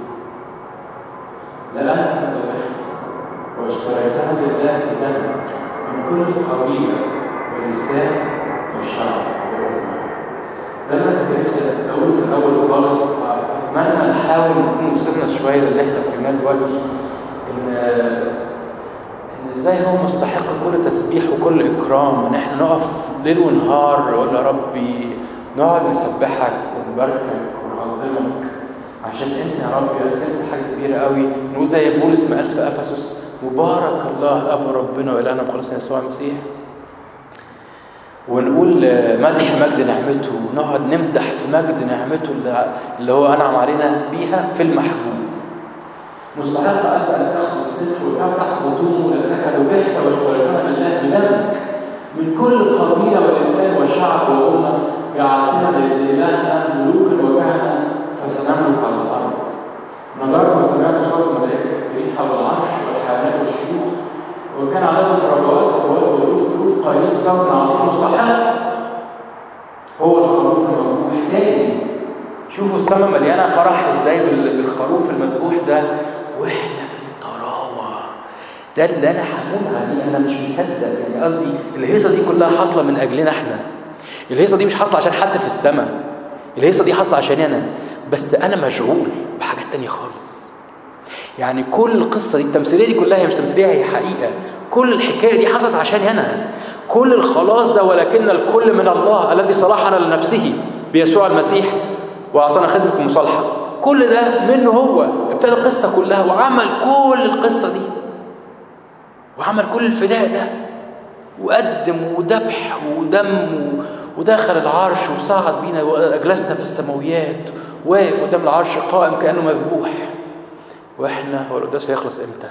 Speaker 2: لانك ذبحت واشتريتها لله بدمك من كل قبيله ولسان وشعب وامه ده اللي انا كنت نفسي اقوله في الاول خالص اتمنى نحاول نكون وصلنا شويه للي احنا فهمناه دلوقتي ان ان ازاي هو مستحق كل تسبيح وكل اكرام ان احنا نقف ليل ونهار نقول يا ربي
Speaker 1: نقعد نسبحك ونباركك ونعظمك عشان انت يا رب قدمت حاجه كبيره قوي نقول زي بولس ما قال في افسس مبارك الله ابو ربنا والهنا مخلصنا يسوع المسيح ونقول مدح مجد نعمته ونقعد نمدح في مجد نعمته اللي هو انعم علينا بيها في المحبوب
Speaker 2: مستحق انت ان تاخذ السفر وتفتح ختومه لانك ذبحت واشتريتنا لله بدمك من كل قبيله ولسان وشعب وامه جعلتنا لالهنا ملوكا وكهنه فسنملك على الارض نظرت وسمعت صوت ملائكه كثيرين حول العرش والحيوانات والشيوخ وكان عددهم ربوات ربوات والوف الوف قائلين بصوت عظيم مستحق هو الخروف المذبوح تاني
Speaker 1: شوفوا السماء مليانه فرح ازاي بالخروف المذبوح ده واحنا في الطراوه ده اللي انا هموت عليه انا مش مصدق يعني قصدي الهيصه دي كلها حاصله من اجلنا احنا الهيصه دي مش حاصله عشان حد في السماء الهيصه دي حاصله عشاني انا بس انا مشغول بحاجات تانية خالص يعني كل القصه دي التمثيليه دي كلها هي مش تمثيليه هي حقيقه كل الحكايه دي حصلت عشاني انا كل الخلاص ده ولكن الكل من الله الذي صلحنا لنفسه بيسوع المسيح واعطانا خدمه المصالحه كل ده منه هو ابتدى القصه كلها وعمل كل القصه دي وعمل كل الفداء ده وقدم وذبح ودم ودخل العرش وصعد بينا واجلسنا في السماويات واقف قدام العرش قائم كانه مذبوح واحنا هو القداس هيخلص امتى؟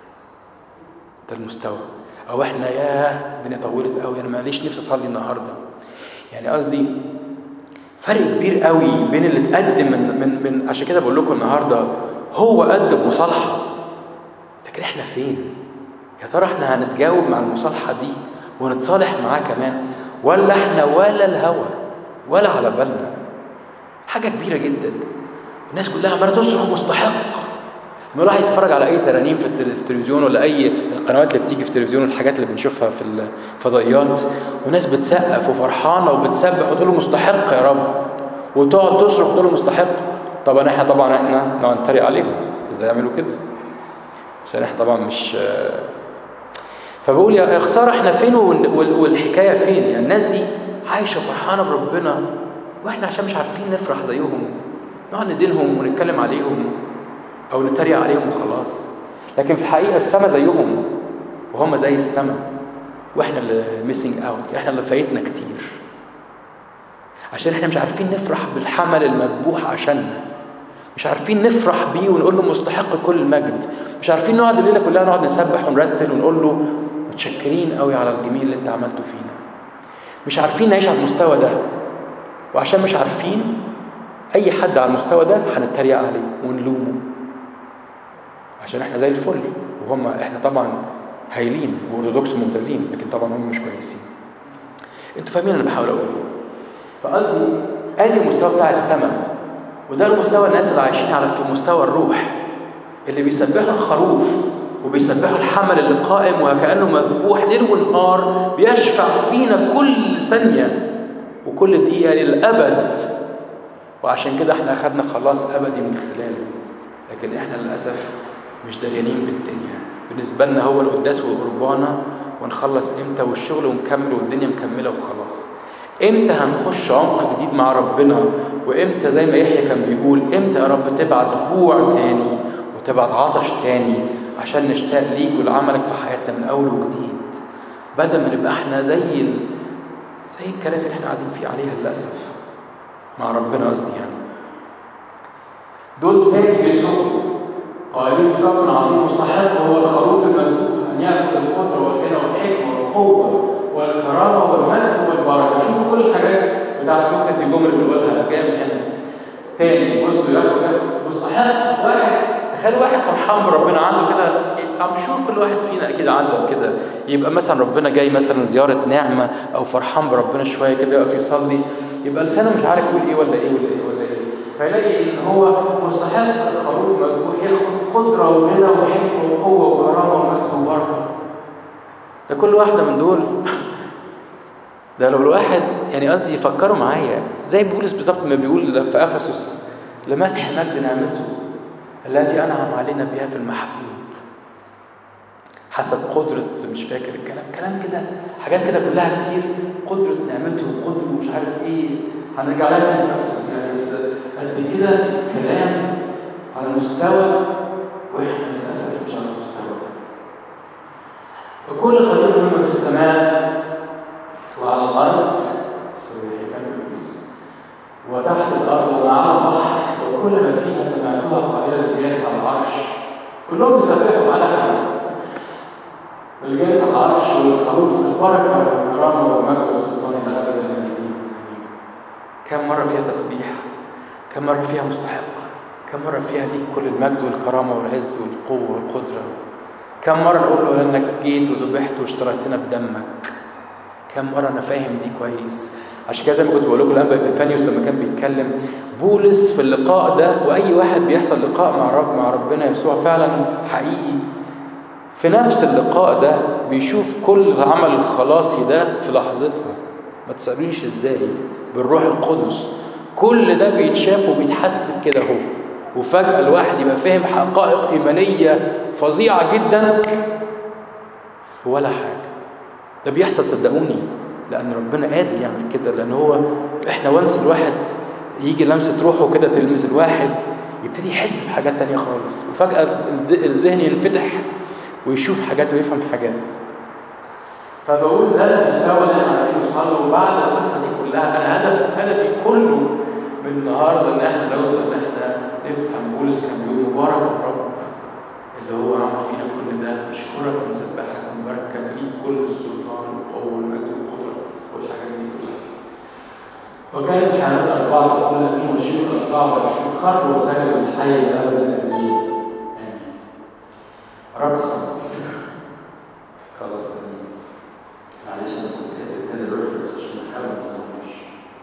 Speaker 1: ده المستوى او احنا يا الدنيا طولت قوي انا ماليش نفسي اصلي النهارده يعني قصدي فرق كبير قوي بين اللي اتقدم من من من عشان كده بقول لكم النهارده هو قدم مصالحه لكن احنا فين؟ يا ترى احنا هنتجاوب مع المصالحه دي ونتصالح معاه كمان ولا احنا ولا الهوى ولا على بالنا حاجه كبيره جدا الناس كلها عماله تصرخ مستحق لما الواحد يتفرج على اي ترانيم في التلفزيون ولا اي القنوات اللي بتيجي في التلفزيون والحاجات اللي بنشوفها في الفضائيات وناس بتسقف وفرحانه وبتسبح وتقول له مستحق يا رب وتقعد تصرخ تقول له مستحق طبعا احنا طبعا احنا نقعد نتريق عليهم ازاي يعملوا كده عشان احنا طبعا مش فبقول يا خساره احنا فين والحكايه فين يعني الناس دي عايشه فرحانه بربنا واحنا عشان مش عارفين نفرح زيهم نقعد ندينهم ونتكلم عليهم او نتريق عليهم وخلاص لكن في الحقيقه السما زيهم وهم زي السما واحنا اللي ميسنج اوت احنا اللي فايتنا كتير عشان احنا مش عارفين نفرح بالحمل المذبوح عشاننا مش عارفين نفرح بيه ونقول له مستحق كل المجد مش عارفين نقعد الليله كلها نقعد نسبح ونرتل ونقول له متشكرين قوي على الجميل اللي انت عملته فينا مش عارفين نعيش على المستوى ده وعشان مش عارفين اي حد على المستوى ده هنتريق عليه ونلومه عشان احنا زي الفل وهم احنا طبعا هايلين وارثوذكس ممتازين لكن طبعا هم مش كويسين انتوا فاهمين انا بحاول اقوله فقصدي ادي المستوى بتاع السماء وده المستوى الناس اللي عايشين على في مستوى الروح اللي بيسبحوا الخروف وبيسبحوا الحمل اللي قائم وكانه مذبوح ليل ونهار بيشفع فينا كل ثانيه وكل دقيقه للابد وعشان كده احنا اخذنا خلاص ابدي من خلاله لكن احنا للاسف مش داريانين بالدنيا بالنسبه لنا هو القداس وقربانه ونخلص امتى والشغل ونكمل والدنيا مكمله وخلاص امتى هنخش عمق جديد مع ربنا وامتى زي ما يحيى كان بيقول امتى يا رب تبعت جوع تاني وتبعت عطش تاني عشان نشتاق ليك ولعملك في حياتنا من اول وجديد بدل ما نبقى احنا زي ال... زي الكراسي اللي احنا قاعدين فيه عليها للاسف مع ربنا قصدي يعني
Speaker 2: دول تاني بيصرخوا قائلين بصوت عظيم مستحق هو الخروف المذبوح ان ياخذ القدره والغنى والحكمه والقوه والكرامه والمجد والبركه شوفوا كل الحاجات بتاعت نكته الجمل اللي بنقولها جايه من هنا تاني بصوا ياخد ياخد مستحق واحد
Speaker 1: تخيل واحد فرحان بربنا عنده كده ام شور كل واحد فينا اكيد عنده كده يبقى مثلا ربنا جاي مثلا زياره نعمه او فرحان بربنا شويه كده يقف يصلي يبقى لسانه مش عارف يقول ايه ولا ايه ولا ايه ولا ايه
Speaker 2: فيلاقي ان هو مستحق الخروف مذبوح ياخذ قدره وغنى وحكمه وقوه وكرامه ومجد وبركه
Speaker 1: ده كل واحده من دول ده لو الواحد يعني قصدي يفكروا معايا زي بولس بالظبط ما بيقول في افسس لمدح مجد نعمته التي انعم علينا بها في المحبوب حسب قدرة مش فاكر الكلام كلام كده حاجات كده كلها كتير قدرة نعمته وقدرة مش عارف ايه
Speaker 2: هنرجع لها تاني في افسس يعني بس قد كده الكلام على مستوى واحنا للاسف مش على المستوى ده وكل خليقه مما في السماء وعلى الارض سوري هيكمل بليز وتحت الارض وما على البحر وكل ما فيها سمعتها قائلا للجالس على العرش كلهم بيسبحوا على حاجه والجالس على العرش والخروف البركه والكرامه والمجد والسلطان الى ابد الابدين
Speaker 1: كم مرة فيها تسبيح كم مرة فيها مستحق كم مرة فيها ليك كل المجد والكرامة والعز والقوة والقدرة كم مرة نقول له لأنك جيت وذبحت واشتريتنا بدمك كم مرة أنا فاهم دي كويس عشان كده زي ما كنت بقول لكم الأنبا إبيفانيوس لما كان بيتكلم بولس في اللقاء ده وأي واحد بيحصل لقاء مع رب مع ربنا يسوع فعلا حقيقي في نفس اللقاء ده بيشوف كل العمل الخلاصي ده في لحظتها ما تسألونيش ازاي بالروح القدس كل ده بيتشاف وبيتحس كده اهو وفجأة الواحد يبقى فاهم حقائق إيمانية فظيعة جدا في ولا حاجة ده بيحصل صدقوني لأن ربنا قادر يعمل كده لأن هو إحنا وانس الواحد يجي لمسة روحه كده تلمس الواحد يبتدي يحس بحاجات تانية خالص وفجأة الذهن ينفتح ويشوف حاجات ويفهم حاجات
Speaker 2: فبقول ده المستوى اللي احنا عايزين نوصل له بعد القصه دي كلها انا هدف هدفي كله من النهارده ان احنا نوصل ان احنا نفهم بولس كان بيقول مبارك الرب اللي هو عمل فينا كل ده اشكرك ونسبحك ونباركك ليك كل السلطان والقوه والمجد والقدره والحاجات دي كلها. وكانت الحيوانات الاربعه تقول امين والشيوخ الاربعه والعشرون خرجوا وسجدوا للحي لابد الابدين. امين. قربت خلاص. خلاص امين. معلش انا كنت كاتب كذا ريفرنس عشان نحاول ما نسويش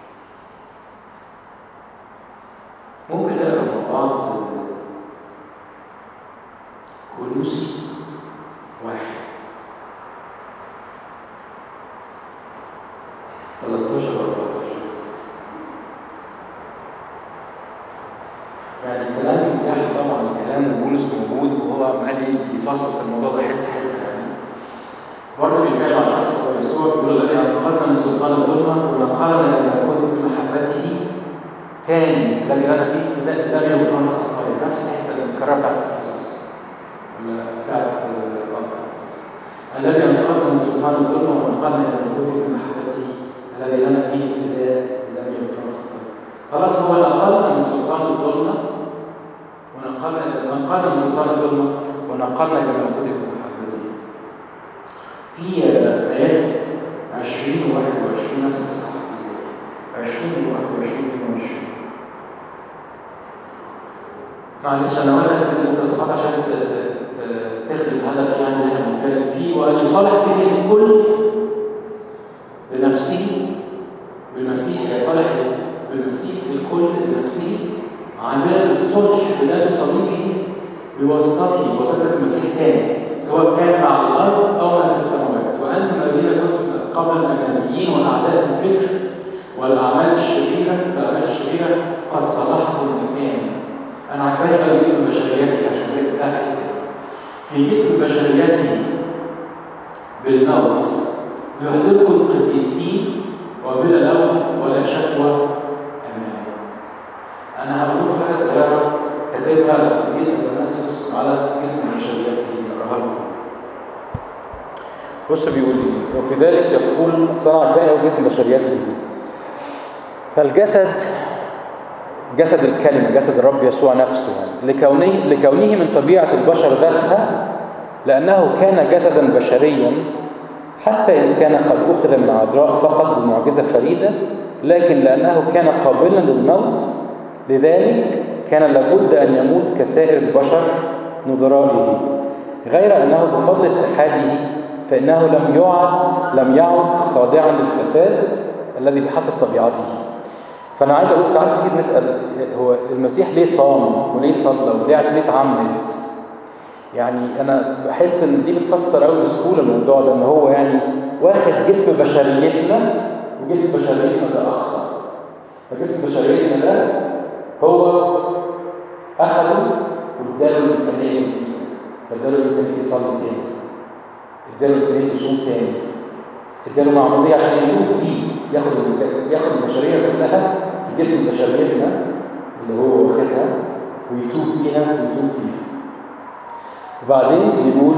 Speaker 2: ممكن نقرا مع بعض كولوسي واحد 13 و 14 يعني الكلام يحيى طبعا الكلام بولس موجود وهو عمال يفصص الموضوع ده حته حته يعني برضه بيتكلم عن شخص هو يسوع بيقول الذي انقذنا من سلطان الظلمه ونقلنا الى ملكوت بمحبته تاني الذي لنا فيه في لم يغفر الخطايا نفس الحته اللي متكرره بتاعت افسس ولا بتاعت افسس الذي انقذنا من سلطان الظلمه ونقلنا الى ملكوت بمحبته الذي لنا فيه الفداء لم يغفر الخطايا خلاص هو نقلنا من سلطان الظلمه ونقلنا انقذنا من سلطان الظلمه ونقلنا الى ملكوت بمحبته في آيات 20 و 21 نفس الإصحاح 20 و 21 و 22 معلش أنا واخد كده مقتطفات عشان تخدم الهدف يعني اللي احنا بنتكلم فيه وأن يصالح به الكل لنفسه بالمسيح يصالح بالمسيح الكل لنفسه عاملا الصلح بدم صليبه بواسطته بواسطة المسيح الثاني سواء كان مع الأرض أو ما في السماوات وأنتم الذين كنتم قبل الأجنبيين وأعداء الفكر والأعمال الشريرة فالأعمال الشريرة قد صلحكم الآن أنا عجباني قوي جسم بشريته عشان كده بتاع في جسم بشريته بالموت يحضركم القديسين وبلا لوم ولا شكوى أمامه أنا هقول لكم حاجة صغيرة كاتبها القديس اثناسيوس على جسم بشريته نقراها لكم
Speaker 1: بص بيقول ايه وفي ذلك يقول صنع الباقي جسم بشريته فالجسد جسد الكلمة جسد الرب يسوع نفسه يعني لكونه, لكونه من طبيعة البشر ذاتها لأنه كان جسدا بشريا حتى إن كان قد أخذ من عذراء فقط بمعجزة فريدة لكن لأنه كان قابلا للموت لذلك كان لابد أن يموت كسائر البشر نظرائه غير أنه بفضل اتحاده فإنه لم يعد لم يعد خاضعا للفساد الذي بحسب طبيعته فأنا عايز أقول ساعات كتير نسأل هو المسيح ليه صام وليه صلى وليه ليه اتعمد يعني أنا بحس إن دي بتفسر قوي بسهولة الموضوع ده إن هو يعني واخد جسم بشريتنا وجسم بشريتنا ده أخطأ فجسم بشريتنا ده هو أخده واداله الإمكانية الجديدة فاداله الإمكانية يصلي تاني اداله إمكانية يصوم تاني اداله معمودية عشان يتوب بيه
Speaker 2: ياخد ياخد البشريه كلها في جسم بشريتنا اللي هو واخدها ويتوب بيها ويتوب فيها وبعدين بيقول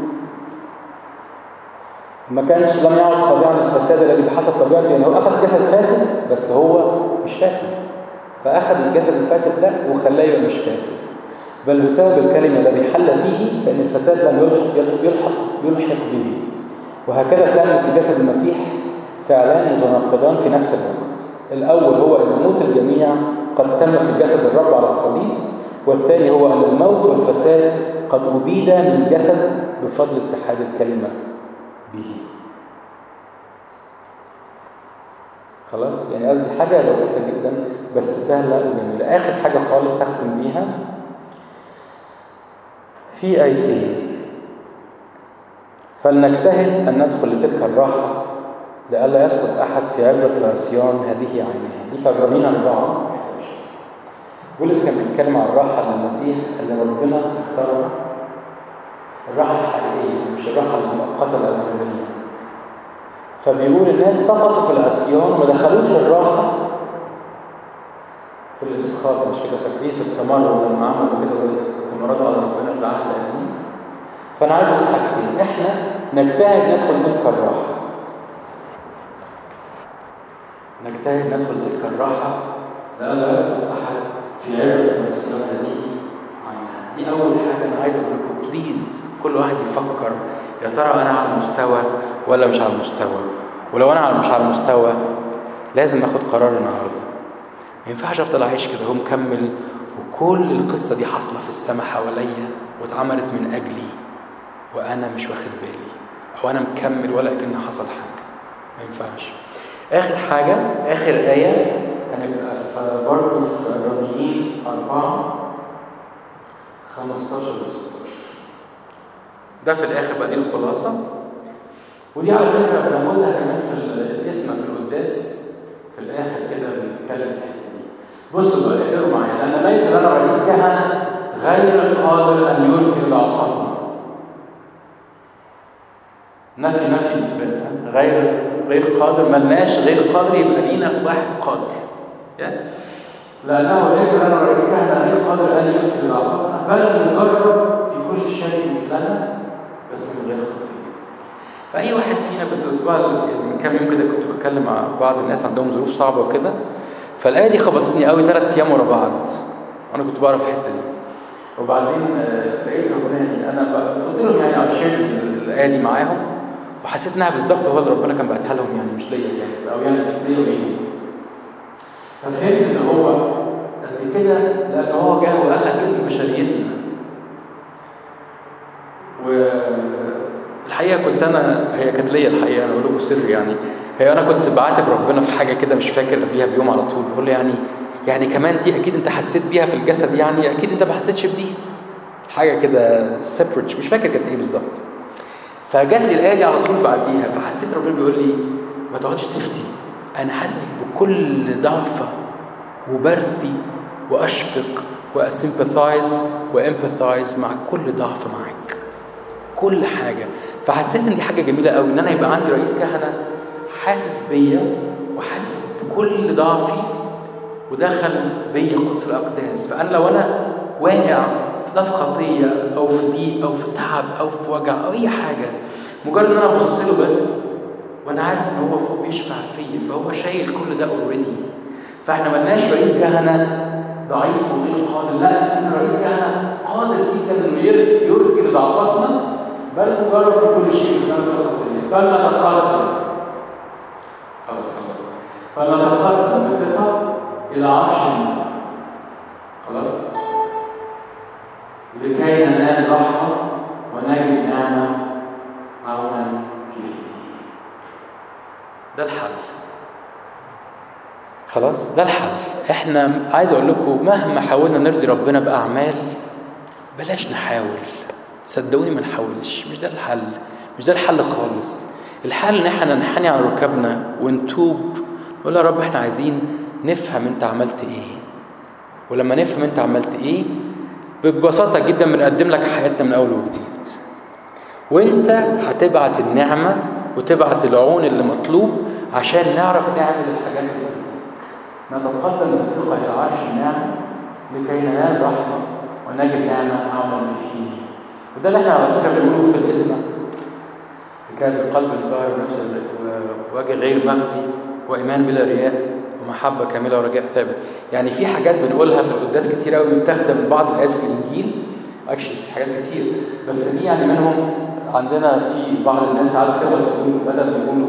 Speaker 2: ما كانش لم يعد خاضعا للفساد الذي بحسب طبيعته يعني هو اخذ جسد فاسد بس هو مش فاسد فاخذ الجسد الفاسد ده وخلاه يبقى مش فاسد بل بسبب الكلمه الذي حل فيه فان الفساد لم يلحق يلحق, يلحق به وهكذا كان في جسد المسيح فعلان متناقضان في نفس الوقت الاول هو ان موت الجميع قد تم في جسد الرب على الصليب والثاني هو ان الموت والفساد قد ابيد من الجسد بفضل اتحاد الكلمه به خلاص يعني قصدي حاجه بسيطه جدا بس سهله وجميله اخر حاجه خالص هختم بيها في ايتين فلنجتهد ان ندخل لتلك الراحه لئلا يسقط احد في عبره العصيان هذه عينها دي في عبرانيين 4 بولس كان بيتكلم عن الراحه للمسيح اللي ربنا اختارها الراحه الحقيقيه مش الراحه المؤقته الاولانيه فبيقول الناس سقطوا في العصيان وما دخلوش الراحه في الاسخاط مش كده فاكرين في التمرد لما عملوا كده تمردوا على ربنا في العهد القديم فانا عايز اقول حاجتين احنا نجتهد ندخل تلك الراحه نجتهد ندخل تلك الراحه لئلا يسقط احد في عبره العصيان هذه عنها دي اول حاجه انا عايز اقول لكم بليز كل واحد يفكر يا ترى انا على المستوى ولا مش على المستوى ولو انا مش على المستوى لازم اخد قرار النهارده ما ينفعش افضل اعيش كده هو مكمل وكل القصه دي حاصله في السماء حواليا واتعملت من اجلي وانا مش واخد بالي او انا مكمل ولا كان حصل حاجه ما ينفعش اخر حاجه اخر ايه هنبقى في برضه في عبرانيين 4 15 و 16 ده في الاخر بقى دي الخلاصه ودي على فكره بناخدها كمان في الاسم في القداس في الاخر كده بنتكلم في الحته دي بصوا بقى اقروا معايا لان ليس لنا رئيس كهنه غير قادر ان يرثي ضعفنا نفي نفي اثبات غير غير قادر ملناش غير قادر يبقى لينا واحد قادر لانه ليس لنا رئيس كهنه غير قادر ان يرثي ضعفنا بل نجرب في كل شيء مثلنا بس من غير خطيه فاي واحد فينا كنت الاسبوع من كام يوم كده كنت بتكلم مع بعض الناس عندهم ظروف صعبه وكده فالايه دي خبطتني قوي ثلاث ايام ورا بعض وانا كنت بعرف الحته دي وبعدين لقيت ربنا يعني انا قلت لهم يعني على شير الايه دي معاهم وحسيت انها بالظبط هو اللي ربنا كان بعتها لهم يعني مش ليا كانت او يعني ليا وليهم ففهمت ان هو قد كده لان هو جه واخذ اسم بشريتنا والحقيقه كنت انا هي كانت ليا الحقيقه انا بقول لكم سر يعني هي انا كنت بعاتب ربنا في حاجه كده مش فاكر قبليها بيوم على طول بقول له يعني يعني كمان دي اكيد انت حسيت بيها في الجسد يعني اكيد انت ما حسيتش بدي حاجه كده سيبريت مش فاكر كانت ايه بالظبط فجات لي الايه دي على طول بعديها فحسيت ربنا بيقول لي ما تقعدش تفتي انا حاسس بكل ضعفه وبرثي واشفق واسمباثايز وامباثايز مع كل ضعف معاك كل حاجه فحسيت ان دي حاجه جميله قوي ان انا يبقى عندي رئيس كهنه حاسس بيا وحاسس بكل ضعفي ودخل بيا قدس الاقداس فانا لو انا واقع لا في خطيه او في ضيق او في تعب او في وجع او اي حاجه مجرد ان انا ابص له بس وانا عارف ان هو فوق بيشفع فيا فهو شايل كل ده اوريدي فاحنا ملناش رئيس كهنه ضعيف وغير قادر لا لنا رئيس كهنه قادر جدا انه يرثي يرثي لضعفاتنا بل مجرد في كل شيء في خلال الخطيه فلنتقدم خلاص خلاص فلنتقدم بثقه الى عرش النعمه خلاص لكي ننال رحمه ونجد نعمه عونا في حينه ده الحل خلاص ده الحل احنا عايز اقول لكم مهما حاولنا نرضي ربنا باعمال بلاش نحاول صدقوني ما نحاولش مش ده الحل مش ده الحل خالص الحل ان احنا ننحني على ركبنا ونتوب نقول يا رب احنا عايزين نفهم انت عملت ايه ولما نفهم انت عملت ايه ببساطه جدا بنقدم لك حياتنا من اول وجديد وانت هتبعت النعمه وتبعت العون اللي مطلوب
Speaker 1: عشان نعرف نعمل الحاجات اللي ترضيك نتقدم بثقة إلى عرش النعمة لكي ننال رحمة ونجد نعمة عونا في حينه وده اللي احنا على فكرة بنقوله في الإسمة كان بقلب طاهر ونفس وجه غير مخزي وإيمان بلا رياء ومحبة كاملة ورجاء ثابت يعني في حاجات بنقولها في القداس كتير قوي متاخدة من بعض الآيات في الإنجيل اكشلي في حاجات كتير بس دي يعني منهم عندنا في بعض الناس عادة كده تقول بدل ما يقولوا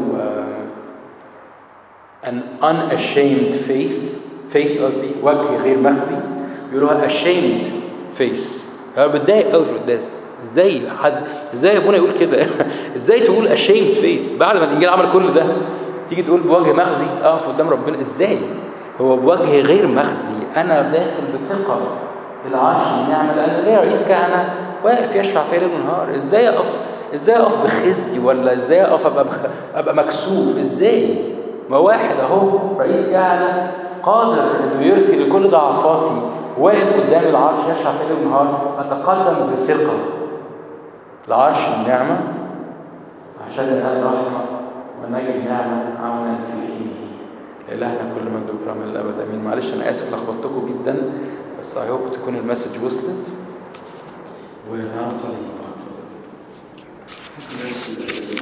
Speaker 1: uh, an unashamed faith face قصدي وجه غير مخزي بيقولوها ashamed face انا بتضايق قوي في القداس ازاي حد ازاي ابونا يقول كده ازاي تقول ashamed face بعد ما الانجيل عمل كل ده تيجي تقول بوجه مخزي اقف قدام ربنا ازاي هو بوجه غير مخزي انا داخل بثقه العرش النعمه لان ليا رئيس كهنه واقف يشفع فيا ليل ونهار ازاي اقف ازاي اقف بخزي ولا ازاي اقف ابقى بخ... ابقى مكسوف ازاي ما واحد اهو رئيس كهنه قادر انه يرثي لكل ضعفاتي واقف قدام العرش يشفع فيا ليل ونهار اتقدم بثقه لعرش النعمه عشان انال رحمه ونجد نعمه عونا في حينه لإلهنا كل مجد وكرم للأبد أمين معلش أنا آسف لخبطتكم جدا بس أي هوب تكون المسج وصلت وهنصلي مع بعض